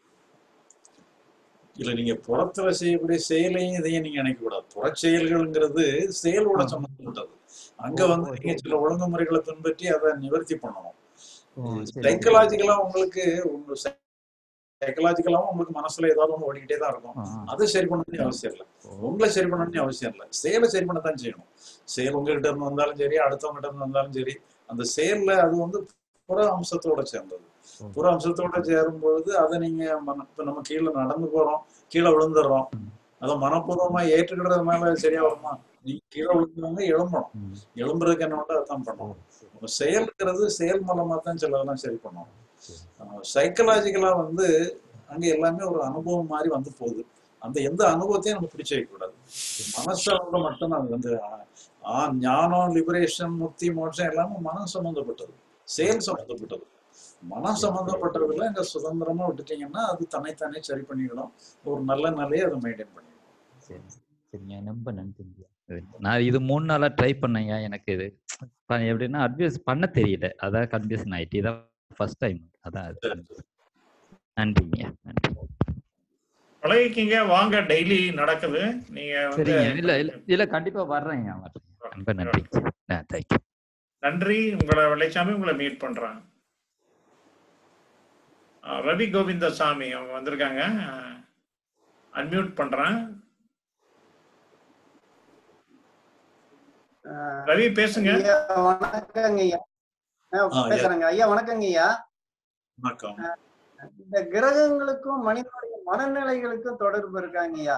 இல்ல நீங்க புறத்துல செய்யக்கூடிய செயலையும் இதையும் நீங்க நினைக்க கூடாது புற செயல்கள்ங்கிறது செயலோட ஆ. சம்பந்தப்பட்டது அங்க ஓ வந்து ஓ நீங்க சரி சில ஒழுங்குமுறைகளை பின்பற்றி அதை நிவர்த்தி பண்ணணும் ஓ சரி சைக்கலாஜிக்கலா உங்களுக்கு உங்க சைக்கலாஜிக்கலாவும் உங்களுக்கு மனசுல ஏதாவது ஒண்ணு ஓடிக்கிட்டே தான் இருக்கும் ஆ ஆ. அதை சரி பண்ணணும்னு அவசியம் இல்லை ஓ உங்களை சரி பண்ணணும்னு அவசியம் இல்லை செயலை சரி பண்ணத்தான் செய்யணும் செயல் உங்ககிட்ட இருந்து வந்தாலும் சரி அடுத்தவங்ககிட்ட இருந்து வந்தாலும் சரி அந்த செயல்ல அது வந்து புற அம்சத்தோட சேர்ந்தது ஓ புற அம்சத்தோட சேரும் பொழுது அதை நீங்க மன இப்ப நம்ம கீழே நடந்து போறோம் கீழே விழுந்துடுறோம் ம் அதை மனப்பூர்வமா ஏற்றுக்கிறதுனால சரியா வருமா நீங்க கீழே விழுந்தவங்க எழும்பணும் ம் எழும்புறதுக்கு என்ன உண்டோ அதான் ஓ பண்ணணும் சரி உங்க செயல்ங்கிறது செயல் மூலமா தான் சிலதெல்லாம் சரி பண்ணும் சரி சைக்கலாஜிக்கலா வந்து அங்க எல்லாமே ஒரு அனுபவம் மாதிரி வந்து போகுது அந்த எந்த அனுபவத்தையும் நம்ம பிடிச்சு வைக்க கூடாது மனசளவுல மட்டும்தான் அது வந்து ஆ, ஆ, ஞானம் லிபரேஷன் முக்தி மோட்சம் எல்லாமே மனம் சம்பந்தப்பட்டது செயல் சம்பந்தப்பட்டது மனம் சம்பந்தப்பட்டதுல இந்த சுதந்திரமா விட்டுட்டீங்கன்னா அது தன்னைத்தானே சரி பண்ணிக்கணும் ஒரு நல்ல நிலையை அதை மெயின்டைன் பண்ணிக்கணும் சரி சரிங்க ரொம்ப நன்றிங்க நான் இது மூணு நாளா ட்ரை பண்ணேங்க எனக்கு இது ப- எப்படின்னா அட்வைஸ் பண்ண தெரியல அதான் கன்ஃபியூஷன் ஆயிட்டு இதான் ஃபர்ஸ்ட் டைம் அதான் அது நன்றிங்க நன்றி பழகிக்கிங்க வாங்க டெய்லி நடக்குது நீங்க வந்து சரிங்க இல்ல இல்ல இல்ல கண்டிப்பா வர்றேங்க வர்றேன் ரொம்ப நன்றிங்க தேங்க்யூ நன்றி உங்களை வெள்ளைச்சாமி உங்களை மீட் பண்றாங்க அஹ் ரவி கோவிந்தசாமி அவங்க வந்திருக்காங்க அன்மியூட் பண்றேன் ரவி பேசுங்க ஐயா வணக்கங்க ஐயா ஆ, ஆ, ஐயா. பேசுறேங்க ஐயா வணக்கங்க ஐயா வணக்கம் இந்த கிரகங்களுக்கும் மனிதனுடைய மனநிலைகளுக்கும் தொடர்பு இருக்காங்க ஐயா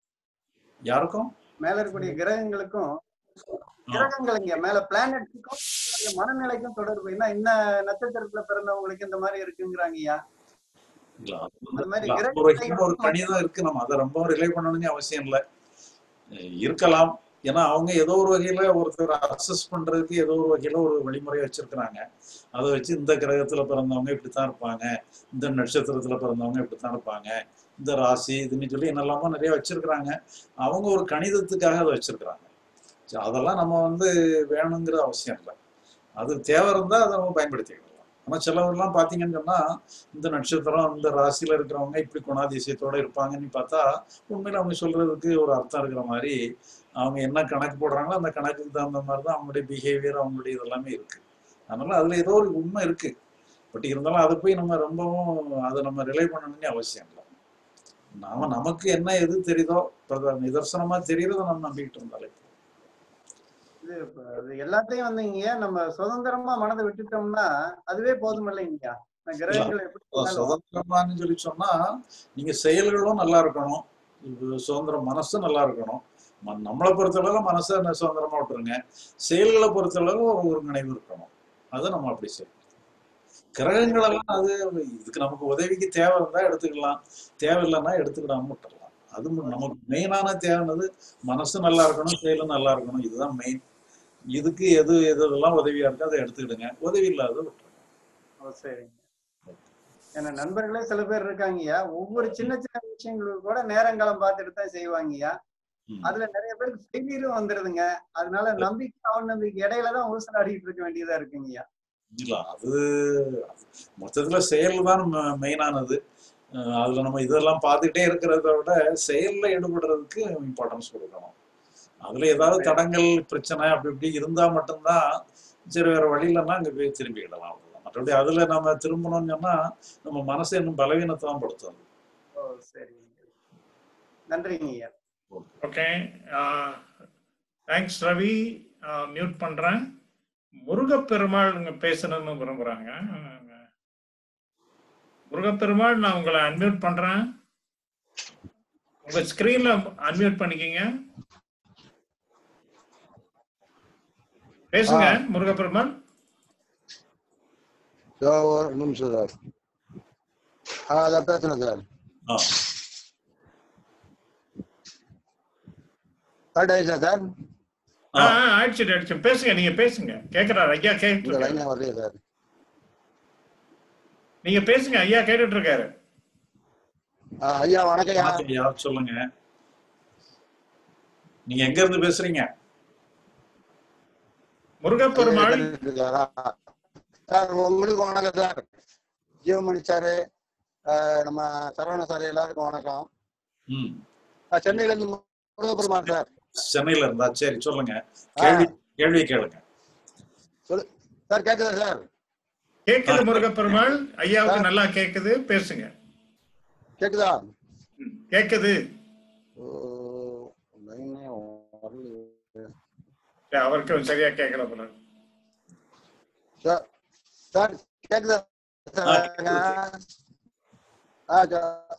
யாருக்கும் மேல இருக்கக்கூடிய கிரகங்களுக்கும் கிரகங்களுங்க மேல பிளானட்ஸுக்கும் மனநிலைக்கும் தொடர்பு என்ன இந்த நட்சத்திரத்துல பிறந்தவங்களுக்கு இந்த மாதிரி இருக்குங்கிறாங்க ஐயா இல்ல அது வந்து- அந்த மாதிரி இல்ல, கிரக அது ஒரு வகையில ஒரு கணிதம் இருக்கு நம்ம அதை ரொம்ப ரிலே பண்ணணும்னு அவசியம் இல்லை அஹ் இருக்கலாம் ஏன்னா அவங்க ஏதோ ஒரு வகையில ஒருத்தர் அசஸ் பண்றதுக்கு ஏதோ ஒரு வகையில ஒரு வழிமுறை வச்சிருக்கிறாங்க அதை வச்சு இந்த கிரகத்துல பிறந்தவங்க இப்படித்தான் இருப்பாங்க இந்த நட்சத்திரத்துல பிறந்தவங்க இப்படித்தான் இருப்பாங்க இந்த ராசி இதுன்னு சொல்லி என்னெல்லாமோ நிறைய வச்சிருக்கிறாங்க அவங்க ஒரு கணிதத்துக்காக அதை வச்சிருக்கிறாங்க சரி, அதெல்லாம் நம்ம வந்து வேணுங்கிற அவசியம் இல்லை அது தேவை இருந்தா அதை நம்ம பயன்படுத்திக்கலாம் ஆனா சிலவர்லாம் பாத்தீங்கன்னு சொன்னா இந்த நட்சத்திரம் இந்த ராசியில இருக்கிறவங்க இப்படி குணாதிசயத்தோட இருப்பாங்கன்னு பார்த்தா உண்மையில அவங்க சொல்றதுக்கு ஒரு அர்த்தம் இருக்கிற மாதிரி அவங்க என்ன கணக்கு போடுறாங்களோ அந்த கணக்குக்கு தகுந்த மாதிரி தான் அவங்களுடைய பிஹேவியர் அவங்களுடைய இதெல்லாமே இருக்கு அதனால அதுல ஏதோ ஒரு உண்மை இருக்கு பட் இருந்தாலும் அதை போய் நம்ம ரொம்பவும் அதை நம்ம ரிலை பண்ணணும்னு அவசியம் இல்லை நாம நமக்கு என்ன எது தெரியுதோ பிரத- நிதர்சனமா தெரியுறதை நம்ம நம்பிக்கிட்டு இருந்தாலே போதும். இது இப்ப அது எல்லாத்தையும் வந்துங்க நம்ம சுதந்திரமா மனதை விட்டுட்டோம்னா அதுவே போதும் இல்லைங்கய்யா இந்த கிரகங்கள் எப்படி அதான் இருந்தாலும் சுதந்திரமான்னு சொல்லி சொன்னா நீங்க செயல்களும் நல்லா இருக்கணும் இது சுதந்திர மனசும் நல்லா இருக்கணும் ம- நம்மளை பொறுத்தளவு மனசை ந- சுதந்திரமா விட்டுருங்க செயல்களை பொறுத்தளவு ஒரு ஒருங்கிணைவு இருக்கணும் அதை நம்ம அப்படி செய்யணும் கிரகங்கள் எல்லாம் அது இதுக்கு நமக்கு உதவிக்கு தேவை இருந்தா எடுத்துக்கலாம் தேவையில்லைன்னா எடுத்துக்கிடாம விட்டுறலாம் அது மு- நமக்கு மெயினான தேவையானது மனசு நல்லா இருக்கணும் செயலும் நல்லா இருக்கணும் இதுதான் மெயின் இதுக்கு எது எது எதெல்லாம் உதவியா இருக்கோ அதை எடுத்துக்கிடுங்க உதவி இல்லாத விட்டுருங்க ஓ, சரிங்க ஏன்னா நண்பர்களே சில பேர் இருக்காங்கய்யா ஒவ்வொரு சின்ன சின்ன விஷயங்களுக்கு கூட நேரங்காலம் பார்த்துட்டு தான் செய்வாங்கய்யா ம். அதுல நிறைய பேருக்கு ஃபெயிலியரும் வந்துருதுங்க அதனால நம்பிக்கை அவநம்பிக்கை இடையில தான் ஊசலாடிட்டு இருக்க வேண்டியதா இருக்குங்கய்யா இல்ல அது மொத்தத்துல செயல் தான் மெயினானது அதுல நம்ம இதெல்லாம் பார்த்துட்டே இருக்கிறத விட செயல்ல ஈடுபடுறதுக்கு இம்பார்ட்டன்ஸ் கொடுக்கணும் அதுல ஏதாவது தடங்கள் பிரச்சனை அப்படி இப்படி இருந்தா மட்டும்தான் சரி வேற வழி இல்லைன்னா அங்க போய் திரும்பிக்கிடலாம் அவ்வளவுதான் மற்றபடி அதுல நம்ம திரும்பணும்னு சொன்னா நம்ம மனசை இன்னும் பலவீனத்தை தான் படுத்தும் ஓ சரிங்க நன்றிங்க ஐயா ஓகே தேங்க்ஸ் ரவி மியூட் பண்றேன் முருகப்பெருமாள் இங்க பேசணும்னு விரும்புறாங்க முருகப்பெருமாள் நான் உங்களை அன்மியூட் பண்றேன் உங்க ஸ்கிரீன்ல அன்மியூட் பண்ணிக்கங்க பேசுங்க முருகப்பெருமாள் சார் ஒரு நிமிஷம் சார் ஆ அதான் பேசுனேன் சார் ஆ கரெக்ட் ஆயிடுச்சா சார் ஆ ஆ, ஆயிடுச்சு ஆயிடுச்சு பேசுங்க நீங்க பேசுங்க கேக்குறாரு ஐயா கேட்டு இந்த லைனே வரலையே சார் நீங்க பேசுங்க ஐயா கேட்டுட்டு இருக்காரு ஆ, ஐயா வணக்கம் ஐயா வணக்கம் ஐயா சொல்லுங்க நீங்க எங்க இருந்து பேசுறீங்க முருகப்பெருமாள் இருக்காரா? சார் உங்களுக்கு வணக்கம் சார் ஜீவமணி சார் நம்ம சரவண சார் எல்லாருக்கும் வணக்கம் ம் ஆ, சென்னையில இருந்து முருகப்பெருமான் சார் சென்னையில இருந்தா சரி சொல்லுங்க கேள்வி கேள்வி கேளுங்க சொல்லு சார் கேக்குதா சார் கேக்குது முருகப்பெருமாள் ஐயாவுக்கு நல்லா கேக்குது பேசுங்க கேக்குதா கேக்குது ஓ, லைனே வரலையே. சரி, அவருக்கு சரியா கேட்கல போல சார் சார் கேக்குதா ஆ, சார் கேக்குது, ஆ சார்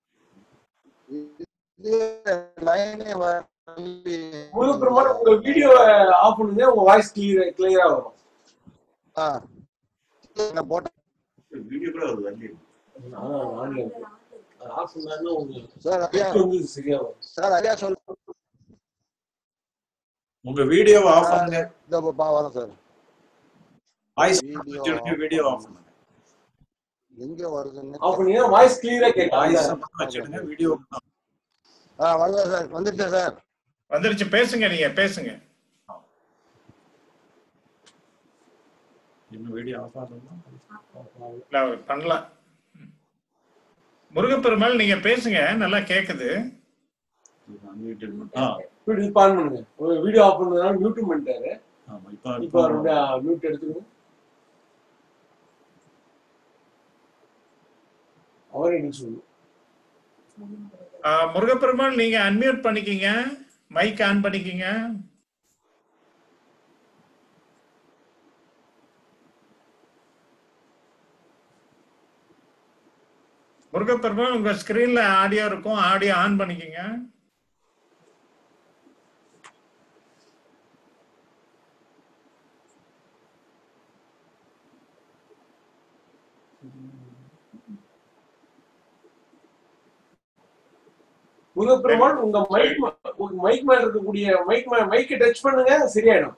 இது லைனே வரலையே. முருகப்பெருமாள் உங்க வீடியோ ஆஃப் பண்ணுங்க உங்க வாய்ஸ் கிளியர் கிளியரா வரும் ஆ நான் போட்டேன் வீடியோ கூட வருது அங்கே ஆஃப் பண்ணாருன்னா உங்களுக்கு சார் ஐயா வந்து சரியா வரும் சார் ஐயா சொல் உங்க வீடியோ ஆஃப் பண்ணுங்க இந்த பா வரேன் sir voice video video off பண்ணுங்க எங்க வருதுன்னு ஆஃப் பண்ணீங்கன்னா வாய்ஸ் கிளியரா கேட்கும் வாய்ஸ் அந்த மட்டும் வச்சுடுங்க வீடியோ ஆ வருதா சார் வந்துருச்சா சார் வந்துருச்சு பேசுங்க நீங்க பேசுங்க இன்னும் வீடியோ ஆஃப் ஆகுதுன்னா இல்ல அவர் பண்ணலாம் முருகப்பெருமாள் நீங்க பேசுங்க நல்லா கேக்குது அன்மியூட்டட் மட்டும் ஆ வீடியோ ஆன் பண்ணுங்க வீடியோ ஆஃப் பண்ணதுனால மியூட் பண்ணிட்டாரு ஆமா இப்போ இப்போ மியூட் எடுத்துக்கணும் அவரே நீங்க சொல்லணும் ஆ, முருகப்பெருமாள் நீங்க அன்மியூட் பண்ணிக்கிங்க மைக் ஆன் பண்ணிக்கிங்க முருகப்பெருமாள் உங்க ஸ்கிரீன்ல ஆடியோ இருக்கும் ஆடியோ ஆன் பண்ணிக்கிங்க முருகப்பெருமாள் உங்க மைக் உங்க மைக் மேல இருக்கக்கூடிய மைக் மைக்கை டச் பண்ணுங்க சரியாயிடும்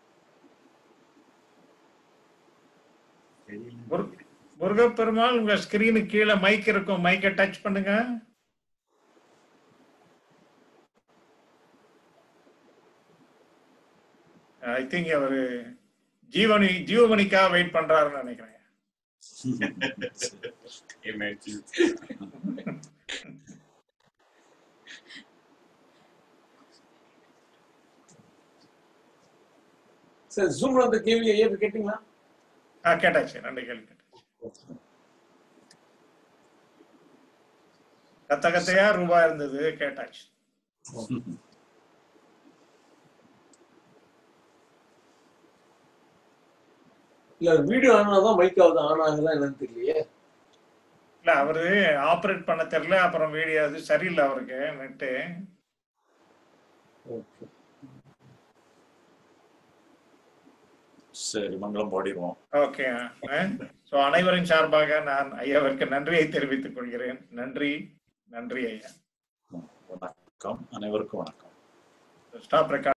முரு- முருகப்பெருமாள் உங்க ஸ்கிரீனுக்கு கீழே மைக் இருக்கும் மைக்கை டச் பண்ணுங்க ஐ திங்க் அவரு ஜீவனி ஜீவமணிக்காக வெயிட் பண்றாருன்னு நினைக்கிறேன் சார் ஜூம்ல அந்த கேள்வி ஐயா கேட்டீங்களா ஆ கேட்டாச்சு ரெண்டு கேள்வி கேட்டாச்சு கத்த கத்தையா ரூபாய் இருந்தது கேட்டாச்சு இல்ல வீடியோ ஆன் ஆனதான் மைக் ஆகுது ஆன் ஆகுதா என்னன்னு தெரியலையே இல்ல அவரு ஆபரேட் பண்ண தெரியல அப்புறம் வீடியோ அது சரியில்லை அவருக்கு நெட்டு சரி மங்களம் பாடிடுவோம் ஓகே ஸோ அனைவரின் சார்பாக நான் ஐயாவிற்கு நன்றியை தெரிவித்துக் கொள்கிறேன் நன்றி நன்றி ஐயா வணக்கம் அனைவருக்கும் வணக்கம் ஸ்டாப் ரெக்கார்ட்